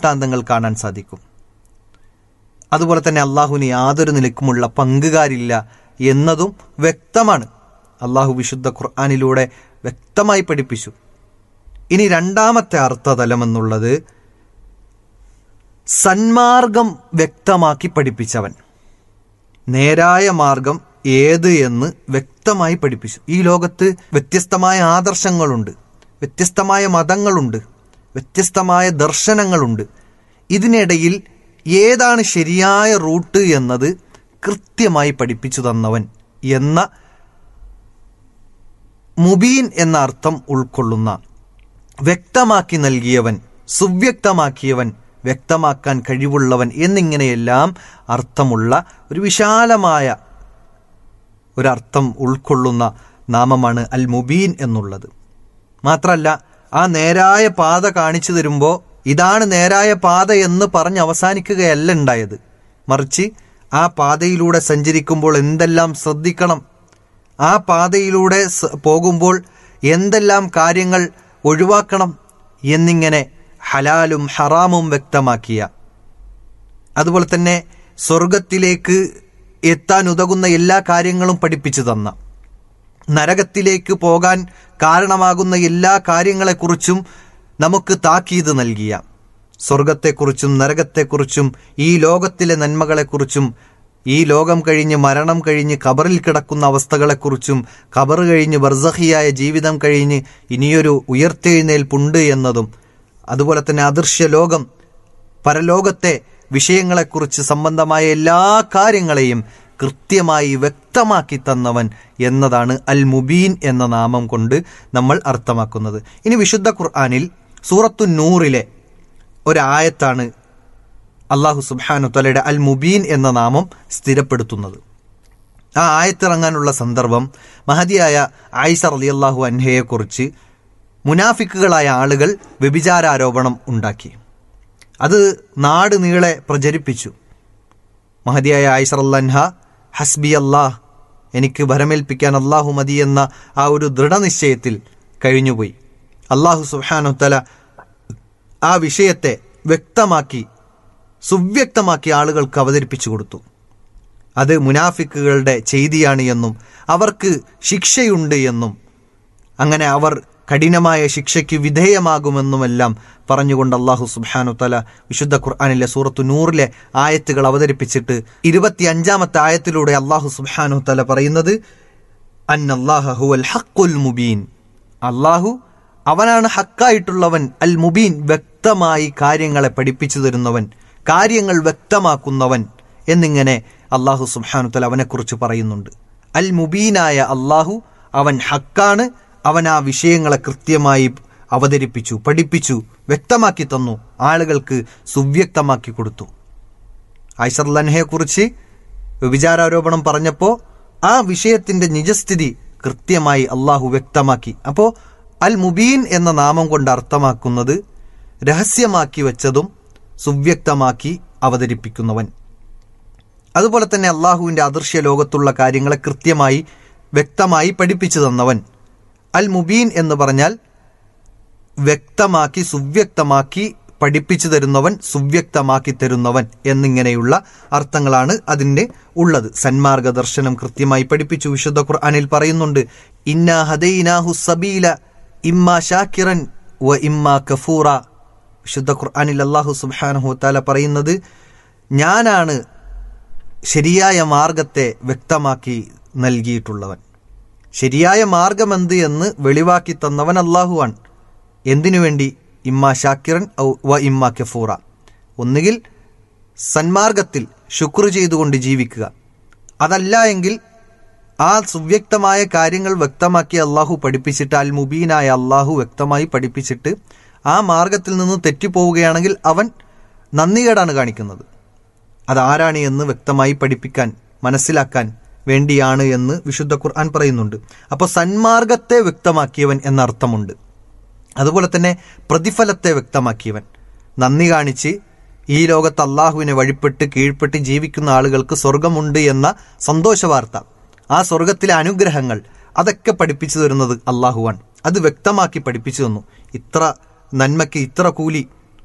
ദൃഷ്ടാന്തങ്ങൾ കാണാൻ സാധിക്കും അതുപോലെ തന്നെ അള്ളാഹുവിന് യാതൊരു നിലക്കുമുള്ള പങ്കുകാരില്ല എന്നതും വ്യക്തമാണ് അള്ളാഹു വിശുദ്ധ ഖുർആാനിലൂടെ വ്യക്തമായി പഠിപ്പിച്ചു ഇനി രണ്ടാമത്തെ അർത്ഥതലം എന്നുള്ളത് സന്മാർഗം വ്യക്തമാക്കി പഠിപ്പിച്ചവൻ നേരായ മാർഗം ഏത് എന്ന് വ്യക്തമായി പഠിപ്പിച്ചു ഈ ലോകത്ത് വ്യത്യസ്തമായ ആദർശങ്ങളുണ്ട് വ്യത്യസ്തമായ മതങ്ങളുണ്ട് വ്യത്യസ്തമായ ദർശനങ്ങളുണ്ട് ഇതിനിടയിൽ ഏതാണ് ശരിയായ റൂട്ട് എന്നത് കൃത്യമായി പഠിപ്പിച്ചു തന്നവൻ എന്ന മുബീൻ എന്ന അർത്ഥം ഉൾക്കൊള്ളുന്ന വ്യക്തമാക്കി നൽകിയവൻ സുവ്യക്തമാക്കിയവൻ വ്യക്തമാക്കാൻ കഴിവുള്ളവൻ എന്നിങ്ങനെയെല്ലാം അർത്ഥമുള്ള ഒരു വിശാലമായ ഒരർത്ഥം ഉൾക്കൊള്ളുന്ന നാമമാണ് അൽ മുബീൻ എന്നുള്ളത് മാത്രല്ല ആ നേരായ പാത കാണിച്ചു തരുമ്പോൾ ഇതാണ് നേരായ പാത എന്ന് പറഞ്ഞ് അവസാനിക്കുകയല്ല ഉണ്ടായത് മറിച്ച് ആ പാതയിലൂടെ സഞ്ചരിക്കുമ്പോൾ എന്തെല്ലാം ശ്രദ്ധിക്കണം ആ പാതയിലൂടെ സ- പോകുമ്പോൾ എന്തെല്ലാം കാര്യങ്ങൾ ഒഴിവാക്കണം എന്നിങ്ങനെ ഹലാലും ഹറാമും വ്യക്തമാക്കിയ അതുപോലെ തന്നെ സ്വർഗത്തിലേക്ക് എത്താൻ ഉതകുന്ന എല്ലാ കാര്യങ്ങളും പഠിപ്പിച്ചു തന്ന നരകത്തിലേക്ക് പോകാൻ കാരണമാകുന്ന എല്ലാ കാര്യങ്ങളെക്കുറിച്ചും നമുക്ക് താക്കീത് നൽകിയ സ്വർഗത്തെക്കുറിച്ചും നരകത്തെക്കുറിച്ചും ഈ ലോകത്തിലെ നന്മകളെക്കുറിച്ചും ഈ ലോകം കഴിഞ്ഞ് മരണം കഴിഞ്ഞ് ഖബറിൽ കിടക്കുന്ന അവസ്ഥകളെക്കുറിച്ചും ഖബർ കഴിഞ്ഞ് ബർസഹിയായ ജീവിതം കഴിഞ്ഞ് ഇനിയൊരു ഉയർത്തെഴുന്നേൽപ്പുണ്ട് എന്നതും അതുപോലെ തന്നെ അദൃശ്യ ലോകം പരലോകത്തെ വിഷയങ്ങളെക്കുറിച്ച് സംബന്ധമായ എല്ലാ കാര്യങ്ങളെയും കൃത്യമായി വ്യക്തമാക്കി തന്നവൻ എന്നതാണ് അൽ മുബീൻ എന്ന നാമം കൊണ്ട് നമ്മൾ അർത്ഥമാക്കുന്നത് ഇനി വിശുദ്ധ ഖുർആാനിൽ സൂറത്തു നൂറിലെ ഒരായത്താണ് അള്ളാഹു സുബാനു തലയുടെ അൽ മുബീൻ എന്ന നാമം സ്ഥിരപ്പെടുത്തുന്നത് ആ ആയത്തിറങ്ങാനുള്ള സന്ദർഭം മഹതിയായ ആയിഷ റളിയല്ലാഹു അൻഹയെക്കുറിച്ച് മുനാഫിക്കുകളായ ആളുകൾ വ്യഭിചാരാരോപണം ഉണ്ടാക്കി അത് നാട് നീളെ പ്രചരിപ്പിച്ചു മഹതിയായ ആയിഷ അൻഹ ഹസ്ബി അല്ലാഹ് എനിക്ക് ഭരമേൽപ്പിക്കാൻ അള്ളാഹു മതി എന്ന ആ ഒരു ദൃഢനിശ്ചയത്തിൽ കഴിഞ്ഞുപോയി അള്ളാഹു സുഹാനുത്തല ആ വിഷയത്തെ വ്യക്തമാക്കി സുവ്യക്തമാക്കി ആളുകൾക്ക് അവതരിപ്പിച്ചു കൊടുത്തു അത് മുനാഫിക്കുകളുടെ ചെയ്തിയാണ് എന്നും അവർക്ക് ശിക്ഷയുണ്ട് എന്നും അങ്ങനെ അവർ കഠിനമായ ശിക്ഷയ്ക്ക് വിധേയമാകുമെന്നുമെല്ലാം പറഞ്ഞുകൊണ്ട് അള്ളാഹു സുബ്ഹാനു തല വിശുദ്ധ ഖുർആാനിലെ സൂറത്തു നൂറിലെ ആയത്തുകൾ അവതരിപ്പിച്ചിട്ട് ഇരുപത്തിയഞ്ചാമത്തെ ആയത്തിലൂടെ അള്ളാഹു സുബ്ഹാനു തല പറയുന്നത് അന്നല്ലാഹുൽ ഹക്കുൽ മുബീൻ അള്ളാഹു അവനാണ് ഹക്കായിട്ടുള്ളവൻ അൽ മുബീൻ വ്യക്തമായി കാര്യങ്ങളെ പഠിപ്പിച്ചു തരുന്നവൻ കാര്യങ്ങൾ വ്യക്തമാക്കുന്നവൻ എന്നിങ്ങനെ അള്ളാഹു സുബ്ഹാനു തല അവനെക്കുറിച്ച് പറയുന്നുണ്ട് അൽ മുബീനായ അള്ളാഹു അവൻ ഹക്കാണ് അവൻ ആ വിഷയങ്ങളെ കൃത്യമായി അവതരിപ്പിച്ചു പഠിപ്പിച്ചു വ്യക്തമാക്കി തന്നു ആളുകൾക്ക് സുവ്യക്തമാക്കി കൊടുത്തു ഐസർലൻഹയെ കുറിച്ച് വ്യഭിചാരാരോപണം പറഞ്ഞപ്പോൾ ആ വിഷയത്തിന്റെ നിജസ്ഥിതി കൃത്യമായി അള്ളാഹു വ്യക്തമാക്കി അപ്പോൾ അൽ മുബീൻ എന്ന നാമം കൊണ്ട് അർത്ഥമാക്കുന്നത് രഹസ്യമാക്കി വെച്ചതും സുവ്യക്തമാക്കി അവതരിപ്പിക്കുന്നവൻ അതുപോലെ തന്നെ അള്ളാഹുവിന്റെ അദൃശ്യ ലോകത്തുള്ള കാര്യങ്ങളെ കൃത്യമായി വ്യക്തമായി പഠിപ്പിച്ചു തന്നവൻ അൽ മുബീൻ എന്ന് പറഞ്ഞാൽ വ്യക്തമാക്കി സുവ്യക്തമാക്കി പഠിപ്പിച്ചു തരുന്നവൻ സുവ്യക്തമാക്കി തരുന്നവൻ എന്നിങ്ങനെയുള്ള അർത്ഥങ്ങളാണ് അതിൻ്റെ ഉള്ളത് സന്മാർഗ ദർശനം കൃത്യമായി പഠിപ്പിച്ചു വിശുദ്ധ ഖുർആനിൽ പറയുന്നുണ്ട് ഇന്നാ ഹദൈനാഹു സബീല ഇമ്മ ഷാക്കിറൻ വ ഇമ്മ കഫൂറ വിശുദ്ധ ഖുർആനിൽ അള്ളാഹു സുബ്ഹാനഹു താല പറയുന്നത് ഞാനാണ് ശരിയായ മാർഗത്തെ വ്യക്തമാക്കി നൽകിയിട്ടുള്ളവൻ ശരിയായ മാർഗമെന്ത് എന്ന് വെളിവാക്കി തന്നവൻ അള്ളാഹുവാണ് എന്തിനു വേണ്ടി ഇമ്മ ഷാക്കിറൻ ഔ- വ ഇമ്മ കഫൂറ ഒന്നുകിൽ സന്മാർഗത്തിൽ ശുക്ർ ചെയ്തുകൊണ്ട് ജീവിക്കുക അതല്ല എങ്കിൽ ആ സുവ്യക്തമായ കാര്യങ്ങൾ വ്യക്തമാക്കി അള്ളാഹു പഠിപ്പിച്ചിട്ട് അൽ മുബീനായ അള്ളാഹു വ്യക്തമായി പഠിപ്പിച്ചിട്ട് ആ മാർഗത്തിൽ നിന്ന് തെറ്റിപ്പോവുകയാണെങ്കിൽ അവൻ നന്ദികേടാണ് കാണിക്കുന്നത് അതാരാണ് എന്ന് വ്യക്തമായി പഠിപ്പിക്കാൻ മനസ്സിലാക്കാൻ വേണ്ടിയാണ് എന്ന് വിശുദ്ധ ഖുർആൻ പറയുന്നുണ്ട് അപ്പോൾ സന്മാർഗത്തെ വ്യക്തമാക്കിയവൻ എന്ന അർത്ഥമുണ്ട് അതുപോലെ തന്നെ പ്രതിഫലത്തെ വ്യക്തമാക്കിയവൻ നന്ദി കാണിച്ച് ഈ ലോകത്ത് അള്ളാഹുവിനെ വഴിപ്പെട്ട് കീഴ്പ്പെട്ട് ജീവിക്കുന്ന ആളുകൾക്ക് സ്വർഗമുണ്ട് എന്ന സന്തോഷ വാർത്ത ആ സ്വർഗത്തിലെ അനുഗ്രഹങ്ങൾ അതൊക്കെ പഠിപ്പിച്ചു തരുന്നത് അള്ളാഹുവാൻ അത് വ്യക്തമാക്കി പഠിപ്പിച്ചു തന്നു ഇത്ര നന്മയ്ക്ക് ഇത്ര കൂലി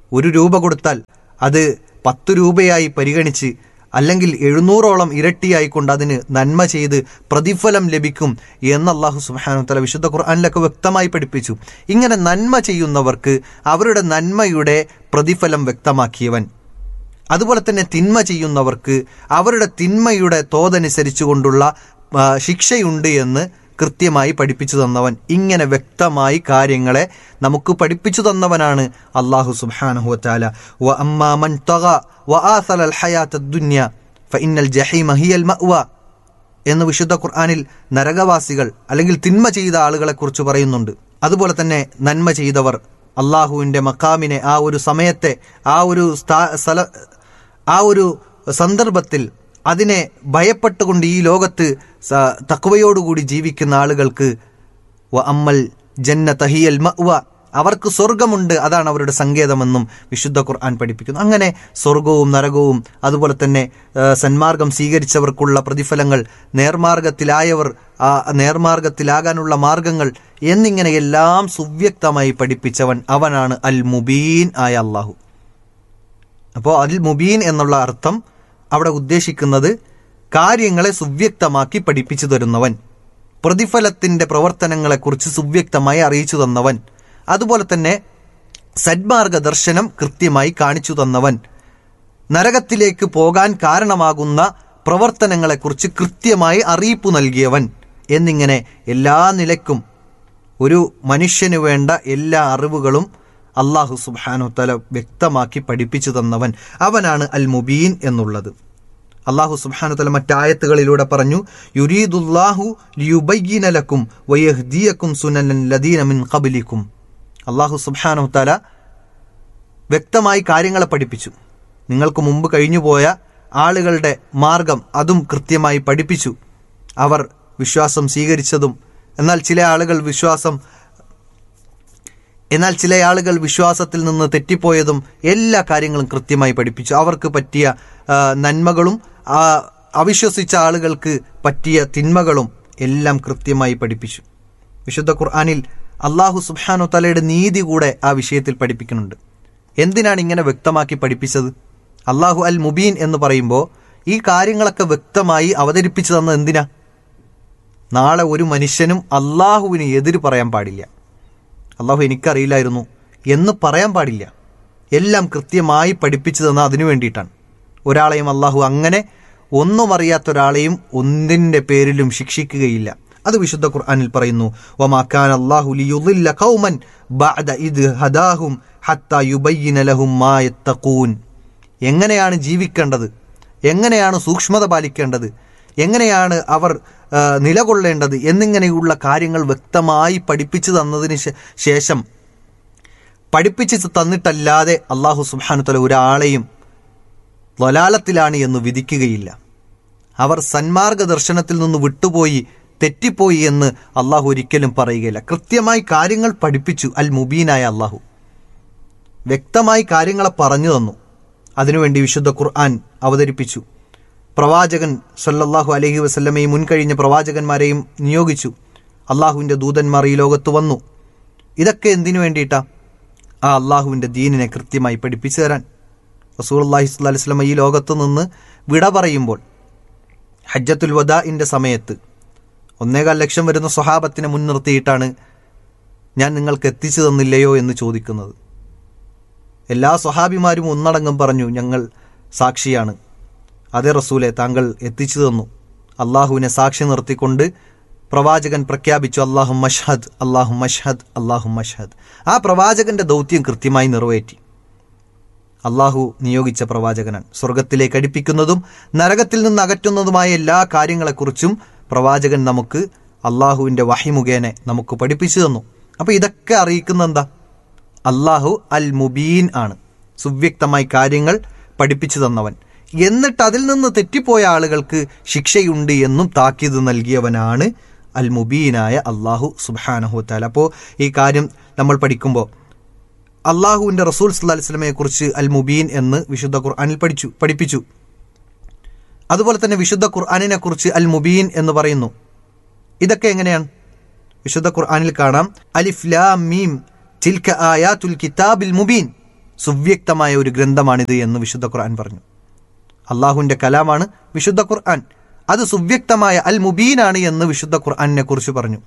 ഒരു രൂപ കൊടുത്താൽ അത് പത്ത് രൂപയായി പരിഗണിച്ച് അല്ലെങ്കിൽ എഴുന്നൂറോളം ഇരട്ടിയായിക്കൊണ്ട് അതിന് നന്മ ചെയ്ത് പ്രതിഫലം ലഭിക്കും എന്ന് അള്ളാഹു സുബാനു തല വിശുദ്ധ ഖുർആാനിലൊക്കെ വ്യക്തമായി പഠിപ്പിച്ചു ഇങ്ങനെ നന്മ ചെയ്യുന്നവർക്ക് അവരുടെ നന്മയുടെ പ്രതിഫലം വ്യക്തമാക്കിയവൻ അതുപോലെ തന്നെ തിന്മ ചെയ്യുന്നവർക്ക് അവരുടെ തിന്മയുടെ തോതനുസരിച്ചു കൊണ്ടുള്ള ആ, ശിക്ഷയുണ്ട് എന്ന് കൃത്യമായി പഠിപ്പിച്ചു തന്നവൻ ഇങ്ങനെ വ്യക്തമായി കാര്യങ്ങളെ നമുക്ക് പഠിപ്പിച്ചു തന്നവനാണ് അള്ളാഹു സുബ്ഹാനഹു വതആല വ അമ്മാ മൻ തഗ വ ആസല അൽ ഹയാത്ത ദുനിയ ഫഇന്നൽ ജഹീമ ഹിയൽ മഅ്വ എന്ന് വിശുദ്ധ ഖുർആനിൽ നരകവാസികൾ അല്ലെങ്കിൽ തിന്മ ചെയ്ത ആളുകളെ കുറിച്ച് പറയുന്നുണ്ട് അതുപോലെ തന്നെ നന്മ ചെയ്തവർ അള്ളാഹുവിന്റെ മക്കാമിനെ ആ ഒരു സമയത്തെ ആ ഒരു സ്ഥാ- സ്ഥല ആ ഒരു സന്ദർഭത്തിൽ അതിനെ ഭയപ്പെട്ടുകൊണ്ട് ഈ ലോകത്ത് സ- തക്വയോടുകൂടി ജീവിക്കുന്ന ആളുകൾക്ക് വ അമ്മൽ ജന്ന തഹിയൽ മഅ്വ അവർക്ക് സ്വർഗമുണ്ട് അതാണ് അവരുടെ സങ്കേതമെന്നും വിശുദ്ധ ഖുർആൻ പഠിപ്പിക്കുന്നു അങ്ങനെ സ്വർഗവും നരകവും അതുപോലെ തന്നെ ആ, സന്മാർഗം സ്വീകരിച്ചവർക്കുള്ള പ്രതിഫലങ്ങൾ നേർമാർഗത്തിലായവർ ആ നേർമാർഗത്തിലാകാനുള്ള മാർഗങ്ങൾ എന്നിങ്ങനെ എല്ലാം സുവ്യക്തമായി പഠിപ്പിച്ചവൻ അവനാണ് അൽ മുബീൻ ആയ അള്ളാഹു അപ്പോൾ അതിൽ മുബീൻ എന്നുള്ള അർത്ഥം അവിടെ ഉദ്ദേശിക്കുന്നത് കാര്യങ്ങളെ സുവ്യക്തമാക്കി പഠിപ്പിച്ചു തരുന്നവൻ പ്രതിഫലത്തിന്റെ പ്രവർത്തനങ്ങളെക്കുറിച്ച് സുവ്യക്തമായി അറിയിച്ചു തന്നവൻ അതുപോലെ തന്നെ സന്മാർഗ ദർശനം കൃത്യമായി കാണിച്ചു തന്നവൻ നരകത്തിലേക്ക് പോകാൻ കാരണമാകുന്ന പ്രവർത്തനങ്ങളെക്കുറിച്ച് കൃത്യമായി അറിയിപ്പ് നൽകിയവൻ എന്നിങ്ങനെ എല്ലാ നിലയ്ക്കും ഒരു മനുഷ്യന് വേണ്ട എല്ലാ അറിവുകളും അള്ളാഹു സുബ്ഹാനു തല വ്യക്തമാക്കി പഠിപ്പിച്ചു തന്നവൻ അവനാണ് അൽ മുബീൻ എന്നുള്ളത് അള്ളാഹു സുബ്ഹാനു തല മറ്റായത്തുകളിലൂടെ പറഞ്ഞു യുരീദുല്ലാഹു ലിയുബയ്യിന ലക്കും വയഹ്ദിയക്കും സുനനൻ ലദീന മിൻ ഖബലിക്കും അള്ളാഹു സുബ്ഹാനു തല വ്യക്തമായി കാര്യങ്ങളെ പഠിപ്പിച്ചു നിങ്ങൾക്ക് മുമ്പ് കഴിഞ്ഞുപോയ ആളുകളുടെ മാർഗം അതും കൃത്യമായി പഠിപ്പിച്ചു അവർ വിശ്വാസം സ്വീകരിച്ചതും എന്നാൽ ചില ആളുകൾ വിശ്വാസം എന്നാൽ ചില ആളുകൾ വിശ്വാസത്തിൽ നിന്ന് തെറ്റിപ്പോയതും എല്ലാ കാര്യങ്ങളും കൃത്യമായി പഠിപ്പിച്ചു അവർക്ക് പറ്റിയ ആ, നന്മകളും ആ, അവിശ്വസിച്ച ആളുകൾക്ക് പറ്റിയ തിന്മകളും എല്ലാം കൃത്യമായി പഠിപ്പിച്ചു വിശുദ്ധ ഖുർആാനിൽ അള്ളാഹു സുബ്ഹാനു തലയുടെ നീതി കൂടെ ആ വിഷയത്തിൽ പഠിപ്പിക്കുന്നുണ്ട് എന്തിനാണ് ഇങ്ങനെ വ്യക്തമാക്കി പഠിപ്പിച്ചത് അള്ളാഹു അൽ മുബീൻ എന്ന് പറയുമ്പോൾ ഈ കാര്യങ്ങളൊക്കെ വ്യക്തമായി അവതരിപ്പിച്ചു തന്നത് എന്തിനാ നാളെ ഒരു മനുഷ്യനും അള്ളാഹുവിന് എതിര് പറയാൻ പാടില്ല അള്ളാഹു എനിക്കറിയില്ലായിരുന്നു എന്ന് പറയാൻ പാടില്ല എല്ലാം കൃത്യമായി പഠിപ്പിച്ചു തന്ന അതിനു വേണ്ടിയിട്ടാണ് ഒരാളെയും അള്ളാഹു അങ്ങനെ ഒന്നും അറിയാത്ത ഒരാളെയും ഒന്നിൻ്റെ പേരിലും ശിക്ഷിക്കുകയില്ല അത് വിശുദ്ധ ഖുർആനിൽ പറയുന്നു വമാക്കാൻ അല്ലാഹു ലിയുളില്ല ഖൗമൻ ബഅദ ഇദ് ഹദാഹും ഹത്താ യുബയ്യിന ലഹും മാ യത്തഖൂൻ എങ്ങനെയാണ് ജീവിക്കേണ്ടത് എങ്ങനെയാണ് സൂക്ഷ്മത പാലിക്കേണ്ടത് എങ്ങനെയാണ് അവർ ആ, നിലകൊള്ളേണ്ടത് എന്നിങ്ങനെയുള്ള കാര്യങ്ങൾ വ്യക്തമായി പഠിപ്പിച്ചു തന്നതിന് ശേ- ശേഷം പഠിപ്പിച്ച് തന്നിട്ടല്ലാതെ അള്ളാഹു സുബ്ഹാനു തല ഒരാളെയും ദ്വലാലത്തിലാണ് എന്ന് വിധിക്കുകയില്ല അവർ സന്മാർഗ ദർശനത്തിൽ നിന്ന് വിട്ടുപോയി തെറ്റിപ്പോയി എന്ന് അള്ളാഹു ഒരിക്കലും പറയുകയില്ല കൃത്യമായി കാര്യങ്ങൾ പഠിപ്പിച്ചു അൽ മുബീനായ അള്ളാഹു വ്യക്തമായി കാര്യങ്ങളെ പറഞ്ഞു തന്നു അതിനുവേണ്ടി വിശുദ്ധ ഖുർആൻ അവതരിപ്പിച്ചു പ്രവാചകൻ സല്ലല്ലാഹു അലൈഹി വസല്ലമയും മുൻകഴിഞ്ഞ പ്രവാചകന്മാരെയും നിയോഗിച്ചു അള്ളാഹുവിൻ്റെ ദൂതന്മാർ ഈ ലോകത്ത് വന്നു ഇതൊക്കെ എന്തിനു വേണ്ടിയിട്ടാ ആ അള്ളാഹുവിൻ്റെ ദീനിനെ കൃത്യമായി പഠിപ്പിച്ചു തരാൻ റസൂൽ അള്ളാഹി സ്വല്ലി വസ്ലമ ഈ ലോകത്ത് നിന്ന് വിട പറയുമ്പോൾ ഹജ്ജത്തുൽ വദാഇൻ്റെ സമയത്ത് ഒന്നേകാൽ ലക്ഷം വരുന്ന സ്വഹാബത്തിനെ മുൻനിർത്തിയിട്ടാണ് ഞാൻ നിങ്ങൾക്ക് എത്തിച്ചു തന്നില്ലയോ എന്ന് ചോദിക്കുന്നത് എല്ലാ സ്വഹാബിമാരും ഒന്നടങ്കം പറഞ്ഞു ഞങ്ങൾ സാക്ഷിയാണ് അതേ റസൂലെ താങ്കൾ എത്തിച്ചു തന്നു അള്ളാഹുവിനെ സാക്ഷി നിർത്തിക്കൊണ്ട് പ്രവാചകൻ പ്രഖ്യാപിച്ചു അള്ളാഹു മഷ്ഹദ് അള്ളാഹു മഷ്ഹദ് അള്ളാഹു മഷ്ഹദ് ആ പ്രവാചകന്റെ ദൗത്യം കൃത്യമായി നിറവേറ്റി അള്ളാഹു നിയോഗിച്ച പ്രവാചകനാണ് സ്വർഗത്തിലേക്ക് അടുപ്പിക്കുന്നതും നരകത്തിൽ നിന്ന് അകറ്റുന്നതുമായ എല്ലാ കാര്യങ്ങളെക്കുറിച്ചും പ്രവാചകൻ നമുക്ക് അള്ളാഹുവിൻ്റെ വഹി മുഖേന നമുക്ക് പഠിപ്പിച്ചു തന്നു അപ്പോൾ ഇതൊക്കെ അറിയിക്കുന്ന എന്താ അള്ളാഹു അൽ മുബീൻ ആണ് സുവ്യക്തമായി കാര്യങ്ങൾ പഠിപ്പിച്ചു തന്നവൻ എന്നിട്ട് അതിൽ നിന്ന് തെറ്റിപ്പോയ ആളുകൾക്ക് ശിക്ഷയുണ്ട് എന്നും താക്കീത് നൽകിയവനാണ് അൽ മുബീനായ അള്ളാഹു സുബാനഹു താല അപ്പോൾ ഈ കാര്യം നമ്മൾ പഠിക്കുമ്പോൾ അള്ളാഹുവിൻ്റെ റസൂൽ സല്ലാ വസ്ലമയെ കുറിച്ച് അൽ മുബീൻ എന്ന് വിശുദ്ധ ഖുർആനിൽ പഠിച്ചു പഠിപ്പിച്ചു അതുപോലെ തന്നെ വിശുദ്ധ ഖുർആാനിനെ കുറിച്ച് അൽ മുബീൻ എന്ന് പറയുന്നു ഇതൊക്കെ എങ്ങനെയാണ് വിശുദ്ധ ഖുർആാനിൽ കാണാം അലിഫ് ലാം മീം തിൽക ആയാത്തുൽ കിതാബിൽ മുബീൻ സുവ്യക്തമായ ഒരു ഗ്രന്ഥമാണിത് എന്ന് വിശുദ്ധ ഖുർആൻ പറഞ്ഞു അള്ളാഹുവിൻ്റെ കലാമാണ് വിശുദ്ധ ഖുർആൻ അത് സുവ്യക്തമായ അൽ മുബീനാണ് എന്ന് വിശുദ്ധ ഖുർആനെ കുറിച്ച് പറഞ്ഞു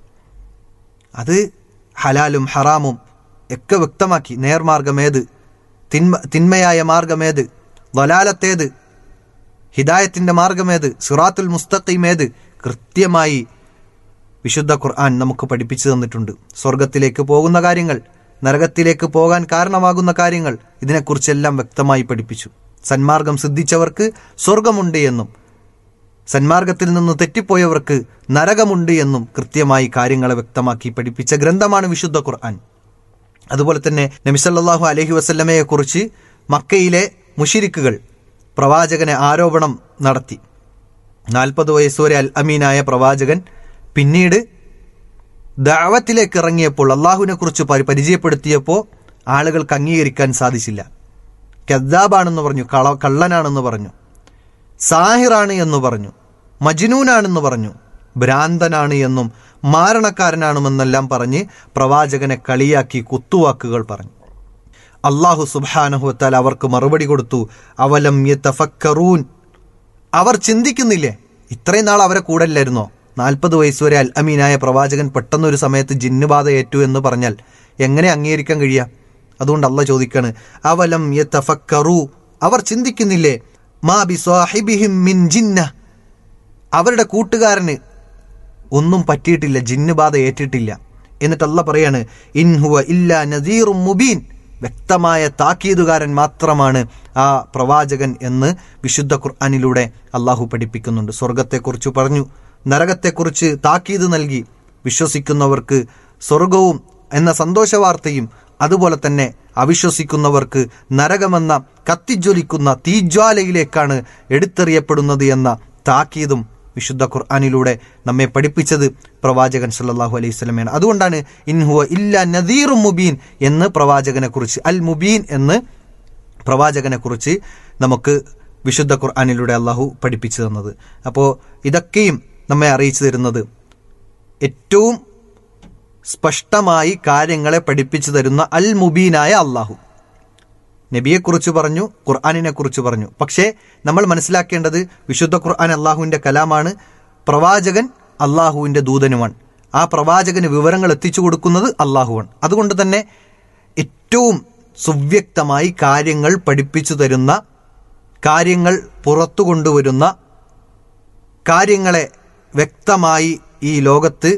അത് ഹലാലും ഹറാമും ഒക്കെ വ്യക്തമാക്കി നേർമാർഗമേത് തിന്മ തിന്മയായ മാർഗമേത് വലാലത്തേത് ഹിദായത്തിൻ്റെ മാർഗമേത് സിറാത്തുൽ മുസ്തഖീമേത് കൃത്യമായി വിശുദ്ധ ഖുർആൻ നമുക്ക് പഠിപ്പിച്ചു തന്നിട്ടുണ്ട് സ്വർഗത്തിലേക്ക് പോകുന്ന കാര്യങ്ങൾ നരകത്തിലേക്ക് പോകാൻ കാരണമാകുന്ന കാര്യങ്ങൾ ഇതിനെക്കുറിച്ചെല്ലാം വ്യക്തമായി പഠിപ്പിച്ചു സന്മാർഗം സിദ്ധിച്ചവർക്ക് സ്വർഗമുണ്ട് എന്നും സന്മാർഗത്തിൽ നിന്ന് തെറ്റിപ്പോയവർക്ക് നരകമുണ്ട് എന്നും കൃത്യമായി കാര്യങ്ങളെ വ്യക്തമാക്കി പഠിപ്പിച്ച ഗ്രന്ഥമാണ് വിശുദ്ധ ഖുർആൻ അതുപോലെ തന്നെ നബിസല്ലാഹു അലഹി വസല്ലമയെ കുറിച്ച് മക്കയിലെ മുഷിരിക്കുകൾ പ്രവാചകനെ ആരോപണം നടത്തി നാൽപ്പത് വയസ്സുവരെ അൽ അമീനായ പ്രവാചകൻ പിന്നീട് ദാവത്തിലേക്ക് ഇറങ്ങിയപ്പോൾ അള്ളാഹുവിനെ കുറിച്ച് പരിചയപ്പെടുത്തിയപ്പോൾ ആളുകൾക്ക് അംഗീകരിക്കാൻ സാധിച്ചില്ല കദ്ദാബാണെന്ന് പറഞ്ഞു കള കള്ളനാണെന്ന് പറഞ്ഞു സാഹിറാണ് എന്ന് പറഞ്ഞു മജ്നൂനാണെന്ന് പറഞ്ഞു ഭ്രാന്തനാണ് എന്നും മാരണക്കാരനാണെന്നെല്ലാം പറഞ്ഞ് പ്രവാചകനെ കളിയാക്കി കുത്തുവാക്കുകൾ പറഞ്ഞു അള്ളാഹു സുബാനഹുത്താൽ അവർക്ക് മറുപടി കൊടുത്തു അവലം യതഫക്കറൂൻ അവർ ചിന്തിക്കുന്നില്ലേ ഇത്രയും നാൾ അവരെ കൂടല്ലായിരുന്നോ നാൽപ്പത് വയസ്സുവരെ അൽ അമീനായ പ്രവാചകൻ പെട്ടെന്നൊരു സമയത്ത് ജിന്നുബാധ ഏറ്റു എന്ന് പറഞ്ഞാൽ എങ്ങനെ അംഗീകരിക്കാൻ കഴിയുക അതുകൊണ്ട് അല്ല ചോദിക്കാണ് അവലം യതഫക്കറു അവർ ചിന്തിക്കുന്നില്ലേ മാ ബി സ്വാഹിബിഹിം മിൻ ജിന്ന അവരുടെ കൂട്ടുകാരന് ഒന്നും പറ്റിയിട്ടില്ല ജിന്നുബാധ ഏറ്റിട്ടില്ല എന്നിട്ട് അല്ല പറയാണ് ഇൻഹുവ ഇല്ല നദീറും മുബീൻ വ്യക്തമായ താക്കീതുകാരൻ മാത്രമാണ് ആ പ്രവാചകൻ എന്ന് വിശുദ്ധ ഖുർആാനിലൂടെ അള്ളാഹു പഠിപ്പിക്കുന്നുണ്ട് സ്വർഗത്തെക്കുറിച്ച് പറഞ്ഞു നരകത്തെക്കുറിച്ച് താക്കീത് നൽകി വിശ്വസിക്കുന്നവർക്ക് സ്വർഗവും എന്ന സന്തോഷവാർത്തയും അതുപോലെ തന്നെ അവിശ്വസിക്കുന്നവർക്ക് നരകമെന്ന കത്തിജ്വലിക്കുന്ന തീജ്വാലയിലേക്കാണ് എടുത്തെറിയപ്പെടുന്നത് എന്ന താക്കീതും വിശുദ്ധ ഖുർആാനിലൂടെ നമ്മെ പഠിപ്പിച്ചത് പ്രവാചകൻ സല്ലാഹു അലൈഹി സ്വലമയാണ് അതുകൊണ്ടാണ് ഇൻഹുവ ഇല്ല നദീറും മുബീൻ എന്ന് പ്രവാചകനെ കുറിച്ച് അൽ മുബീൻ എന്ന് പ്രവാചകനെ കുറിച്ച് നമുക്ക് വിശുദ്ധ ഖുർആാനിലൂടെ അള്ളാഹു പഠിപ്പിച്ചു തന്നത് അപ്പോൾ ഇതൊക്കെയും നമ്മെ അറിയിച്ചു തരുന്നത് ഏറ്റവും സ്പഷ്ടമായി കാര്യങ്ങളെ പഠിപ്പിച്ചു തരുന്ന അൽ മുബീനായ അള്ളാഹു നബിയെക്കുറിച്ച് പറഞ്ഞു ഖുർആാനിനെ കുറിച്ച് പറഞ്ഞു പക്ഷേ നമ്മൾ മനസ്സിലാക്കേണ്ടത് വിശുദ്ധ ഖുർആൻ അള്ളാഹുവിൻ്റെ കലാമാണ് പ്രവാചകൻ അള്ളാഹുവിൻ്റെ ദൂതനുമാണ് ആ പ്രവാചകന് വിവരങ്ങൾ എത്തിച്ചു കൊടുക്കുന്നത് അള്ളാഹുവാണ് അതുകൊണ്ട് തന്നെ ഏറ്റവും സുവ്യക്തമായി കാര്യങ്ങൾ പഠിപ്പിച്ചു തരുന്ന കാര്യങ്ങൾ പുറത്തു കൊണ്ടുവരുന്ന കാര്യങ്ങളെ വ്യക്തമായി ഈ ലോകത്ത്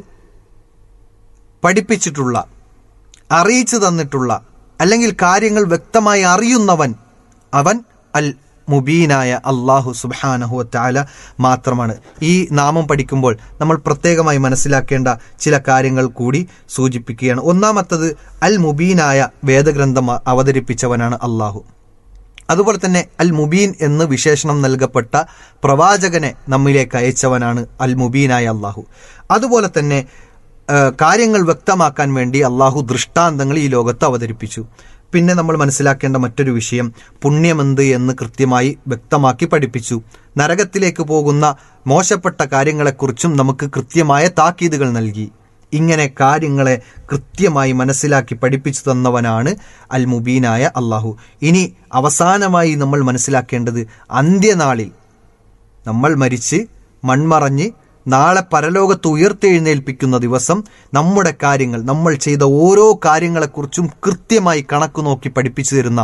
പഠിപ്പിച്ചിട്ടുള്ള അറിയിച്ചു തന്നിട്ടുള്ള അല്ലെങ്കിൽ കാര്യങ്ങൾ വ്യക്തമായി അറിയുന്നവൻ അവൻ അൽ മുബീനായ അള്ളാഹു സുബാനഹു താല മാത്രമാണ് ഈ നാമം പഠിക്കുമ്പോൾ നമ്മൾ പ്രത്യേകമായി മനസ്സിലാക്കേണ്ട ചില കാര്യങ്ങൾ കൂടി സൂചിപ്പിക്കുകയാണ് ഒന്നാമത്തത് അൽ മുബീനായ വേദഗ്രന്ഥം അവതരിപ്പിച്ചവനാണ് അള്ളാഹു അതുപോലെ തന്നെ അൽ മുബീൻ എന്ന് വിശേഷണം നൽകപ്പെട്ട പ്രവാചകനെ നമ്മിലേക്ക് അയച്ചവനാണ് അൽ മുബീനായ അള്ളാഹു അതുപോലെ തന്നെ കാര്യങ്ങൾ വ്യക്തമാക്കാൻ വേണ്ടി അള്ളാഹു ദൃഷ്ടാന്തങ്ങൾ ഈ ലോകത്ത് അവതരിപ്പിച്ചു പിന്നെ നമ്മൾ മനസ്സിലാക്കേണ്ട മറ്റൊരു വിഷയം പുണ്യമെന്ത് എന്ന് കൃത്യമായി വ്യക്തമാക്കി പഠിപ്പിച്ചു നരകത്തിലേക്ക് പോകുന്ന മോശപ്പെട്ട കാര്യങ്ങളെക്കുറിച്ചും നമുക്ക് കൃത്യമായ താക്കീതുകൾ നൽകി ഇങ്ങനെ കാര്യങ്ങളെ കൃത്യമായി മനസ്സിലാക്കി പഠിപ്പിച്ചു തന്നവനാണ് അൽ മുബീനായ അള്ളാഹു ഇനി അവസാനമായി നമ്മൾ മനസ്സിലാക്കേണ്ടത് അന്ത്യനാളിൽ നമ്മൾ മരിച്ച് മൺമറഞ്ഞ് നാളെ പരലോകത്ത് ഉയർത്തെഴുന്നേൽപ്പിക്കുന്ന ദിവസം നമ്മുടെ കാര്യങ്ങൾ നമ്മൾ ചെയ്ത ഓരോ കാര്യങ്ങളെക്കുറിച്ചും കൃത്യമായി കണക്ക് നോക്കി പഠിപ്പിച്ചു തരുന്ന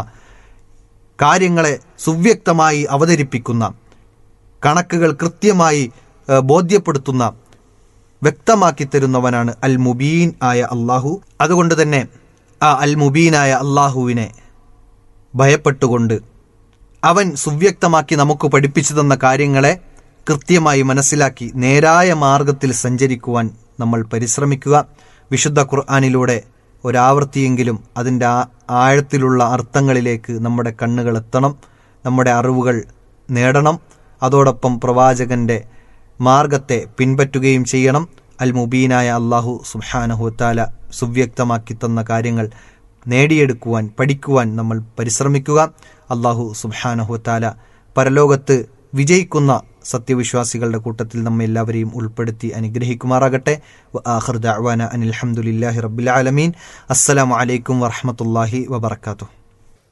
കാര്യങ്ങളെ സുവ്യക്തമായി അവതരിപ്പിക്കുന്ന കണക്കുകൾ കൃത്യമായി ബോധ്യപ്പെടുത്തുന്ന വ്യക്തമാക്കി തരുന്നവനാണ് അൽ മുബീൻ ആയ അള്ളാഹു അതുകൊണ്ട് തന്നെ ആ അൽ മുബീനായ അള്ളാഹുവിനെ ഭയപ്പെട്ടുകൊണ്ട് അവൻ സുവ്യക്തമാക്കി നമുക്ക് പഠിപ്പിച്ചു തന്ന കാര്യങ്ങളെ കൃത്യമായി മനസ്സിലാക്കി നേരായ മാർഗത്തിൽ സഞ്ചരിക്കുവാൻ നമ്മൾ പരിശ്രമിക്കുക വിശുദ്ധ ഖുർആാനിലൂടെ ഒരാവർത്തിയെങ്കിലും അതിൻ്റെ ആ ആഴത്തിലുള്ള അർത്ഥങ്ങളിലേക്ക് നമ്മുടെ കണ്ണുകൾ എത്തണം നമ്മുടെ അറിവുകൾ നേടണം അതോടൊപ്പം പ്രവാചകന്റെ മാർഗത്തെ പിൻപറ്റുകയും ചെയ്യണം അൽ മുബീനായ അള്ളാഹു സുബാനഹുത്താല സുവ്യക്തമാക്കി തന്ന കാര്യങ്ങൾ നേടിയെടുക്കുവാൻ പഠിക്കുവാൻ നമ്മൾ പരിശ്രമിക്കുക അള്ളാഹു സുബാനഹുത്താല പരലോകത്ത് വിജയിക്കുന്ന സത്യവിശ്വാസികളുടെ കൂട്ടത്തിൽ നമ്മെ എല്ലാവരെയും ഉൾപ്പെടുത്തി അനുഗ്രഹിക്കുമാറാകട്ടെ ആഖിർ ദഅവാന അനിൽഹമുല്ലാഹി റബ്ബിൽ ആലമീൻ അസ്സലാമു അലൈക്കും വറഹമത്തല്ലാഹി വബർക്കാത്തു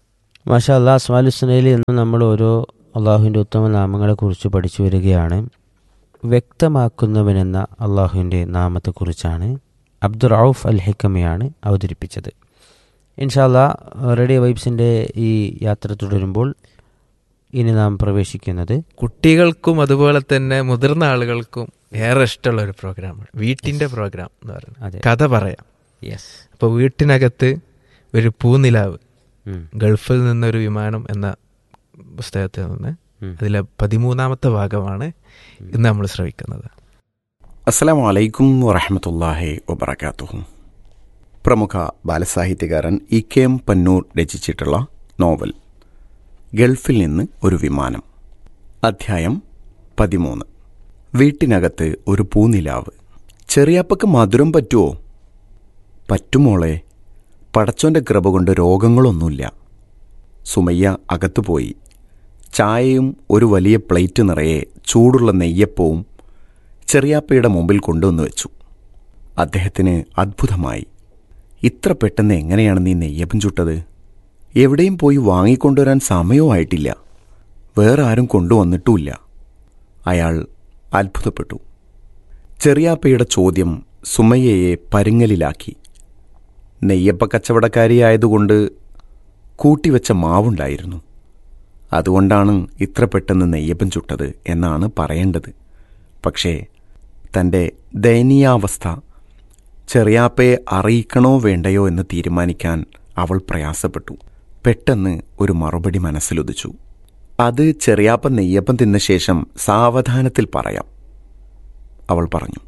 മാഷാ അല്ലാ അസ്മാലുസ്നയിൽ ഇന്ന് നമ്മൾ ഓരോ അള്ളാഹുവിൻ്റെ ഉത്തമ നാമങ്ങളെക്കുറിച്ച് പഠിച്ചു വരികയാണ് വ്യക്തമാക്കുന്നവനെന്ന അള്ളാഹുവിൻ്റെ നാമത്തെക്കുറിച്ചാണ് അബ്ദുൾ റൌഫ് അൽ ഹെക്കമയാണ് അവതരിപ്പിച്ചത് ഇൻഷാല്ല റേഡിയോ വൈബ്സിൻ്റെ ഈ യാത്ര തുടരുമ്പോൾ ഇനി നാം പ്രവേശിക്കുന്നത് കുട്ടികൾക്കും അതുപോലെ തന്നെ മുതിർന്ന ആളുകൾക്കും ഏറെ ഇഷ്ടമുള്ള ഒരു പ്രോഗ്രാമാണ് വീട്ടിന്റെ പ്രോഗ്രാം എന്ന് അതെ. പറയുന്നത് കഥ പറയാം യെസ് അപ്പോൾ വീട്ടിനകത്ത് ഒരു പൂനിലാവ് ഗൾഫിൽ നിന്നൊരു വിമാനം എന്ന പുസ്തകത്തിൽ നിന്ന് ഉം. അതിലെ പതിമൂന്നാമത്തെ ഭാഗമാണ് ഇന്ന് നമ്മൾ ശ്രവിക്കുന്നത് അസ്സലാമു അലൈക്കും വറഹമത്തല്ലാഹി വബർക്കാത്തുഹു പ്രമുഖ ബാലസാഹിത്യകാരൻ ഇ കെ എം പന്നൂർ രചിച്ചിട്ടുള്ള നോവൽ ഗൾഫിൽ നിന്ന് ഒരു വിമാനം അധ്യായം പതിമൂന്ന് വീട്ടിനകത്ത് ഒരു പൂനിലാവ് ചെറിയാപ്പക്ക് മധുരം പറ്റുമോ പറ്റുമോളെ പടച്ചോന്റെ കൃപ കൊണ്ട് രോഗങ്ങളൊന്നുമില്ല സുമയ്യ അകത്തുപോയി ചായയും ഒരു വലിയ പ്ലേറ്റ് നിറയെ ചൂടുള്ള നെയ്യപ്പവും ചെറിയാപ്പയുടെ മുമ്പിൽ കൊണ്ടുവന്നു വെച്ചു അദ്ദേഹത്തിന് അത്ഭുതമായി ഇത്ര പെട്ടെന്ന് എങ്ങനെയാണ് നീ നെയ്യപ്പം ചുട്ടത് എവിടെയും പോയി വാങ്ങിക്കൊണ്ടുവരാൻ സമയവുമായിട്ടില്ല വേറെ ആരും കൊണ്ടുവന്നിട്ടുമില്ല അയാൾ അത്ഭുതപ്പെട്ടു ചെറിയാപ്പയുടെ ചോദ്യം സുമയ്യയെ പരുങ്ങലിലാക്കി നെയ്യപ്പ കച്ചവടക്കാരിയായതുകൊണ്ട് കൂട്ടിവെച്ച മാവുണ്ടായിരുന്നു അതുകൊണ്ടാണ് ഇത്ര പെട്ടെന്ന് നെയ്യപ്പം ചുട്ടത് എന്നാണ് പറയേണ്ടത് പക്ഷേ തൻ്റെ ദയനീയാവസ്ഥ ചെറിയാപ്പയെ അറിയിക്കണോ വേണ്ടയോ എന്ന് തീരുമാനിക്കാൻ അവൾ പ്രയാസപ്പെട്ടു പെട്ടെന്ന് ഒരു മറുപടി മനസ്സിലുദിച്ചു അത് ചെറിയാപ്പ നെയ്യപ്പം തിന്ന ശേഷം സാവധാനത്തിൽ പറയാം അവൾ പറഞ്ഞു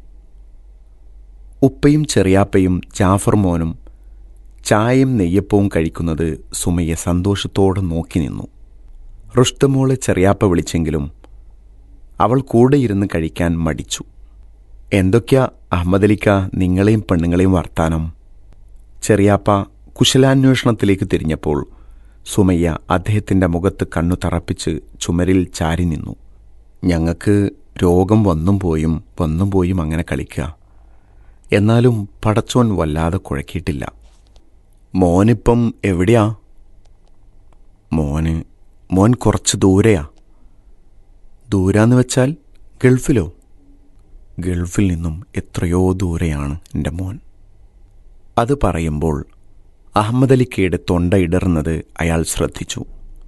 ഉപ്പയും ചെറിയാപ്പയും ജാഫർ മോനും ചായയും നെയ്യപ്പവും കഴിക്കുന്നത് സുമയെ സന്തോഷത്തോടെ നോക്കി നിന്നു റുഷ്തമോളെ ചെറിയാപ്പ വിളിച്ചെങ്കിലും അവൾ കൂടെ ഇരുന്ന് കഴിക്കാൻ മടിച്ചു എന്തൊക്കെയാ അഹമ്മദലിക്ക നിങ്ങളെയും പെണ്ണുങ്ങളെയും വർത്താനം ചെറിയാപ്പ കുശലാന്വേഷണത്തിലേക്ക് തിരിഞ്ഞപ്പോൾ സുമയ്യ അദ്ദേഹത്തിൻ്റെ മുഖത്ത് കണ്ണു തറപ്പിച്ച് ചുമരിൽ ചാരി നിന്നു ഞങ്ങൾക്ക് രോഗം വന്നും പോയും വന്നും പോയും അങ്ങനെ കളിക്കുക എന്നാലും പടച്ചോൻ വല്ലാതെ കുഴക്കിയിട്ടില്ല മോനിപ്പം എവിടെയാ മോന് മോൻ കുറച്ച് ദൂരെയാ ദൂരാന്ന് വെച്ചാൽ ഗൾഫിലോ ഗൾഫിൽ നിന്നും എത്രയോ ദൂരെയാണ് എൻ്റെ മോൻ അത് പറയുമ്പോൾ അഹമ്മദലിക്കയുടെ തൊണ്ട ഇടർന്നത് അയാൾ ശ്രദ്ധിച്ചു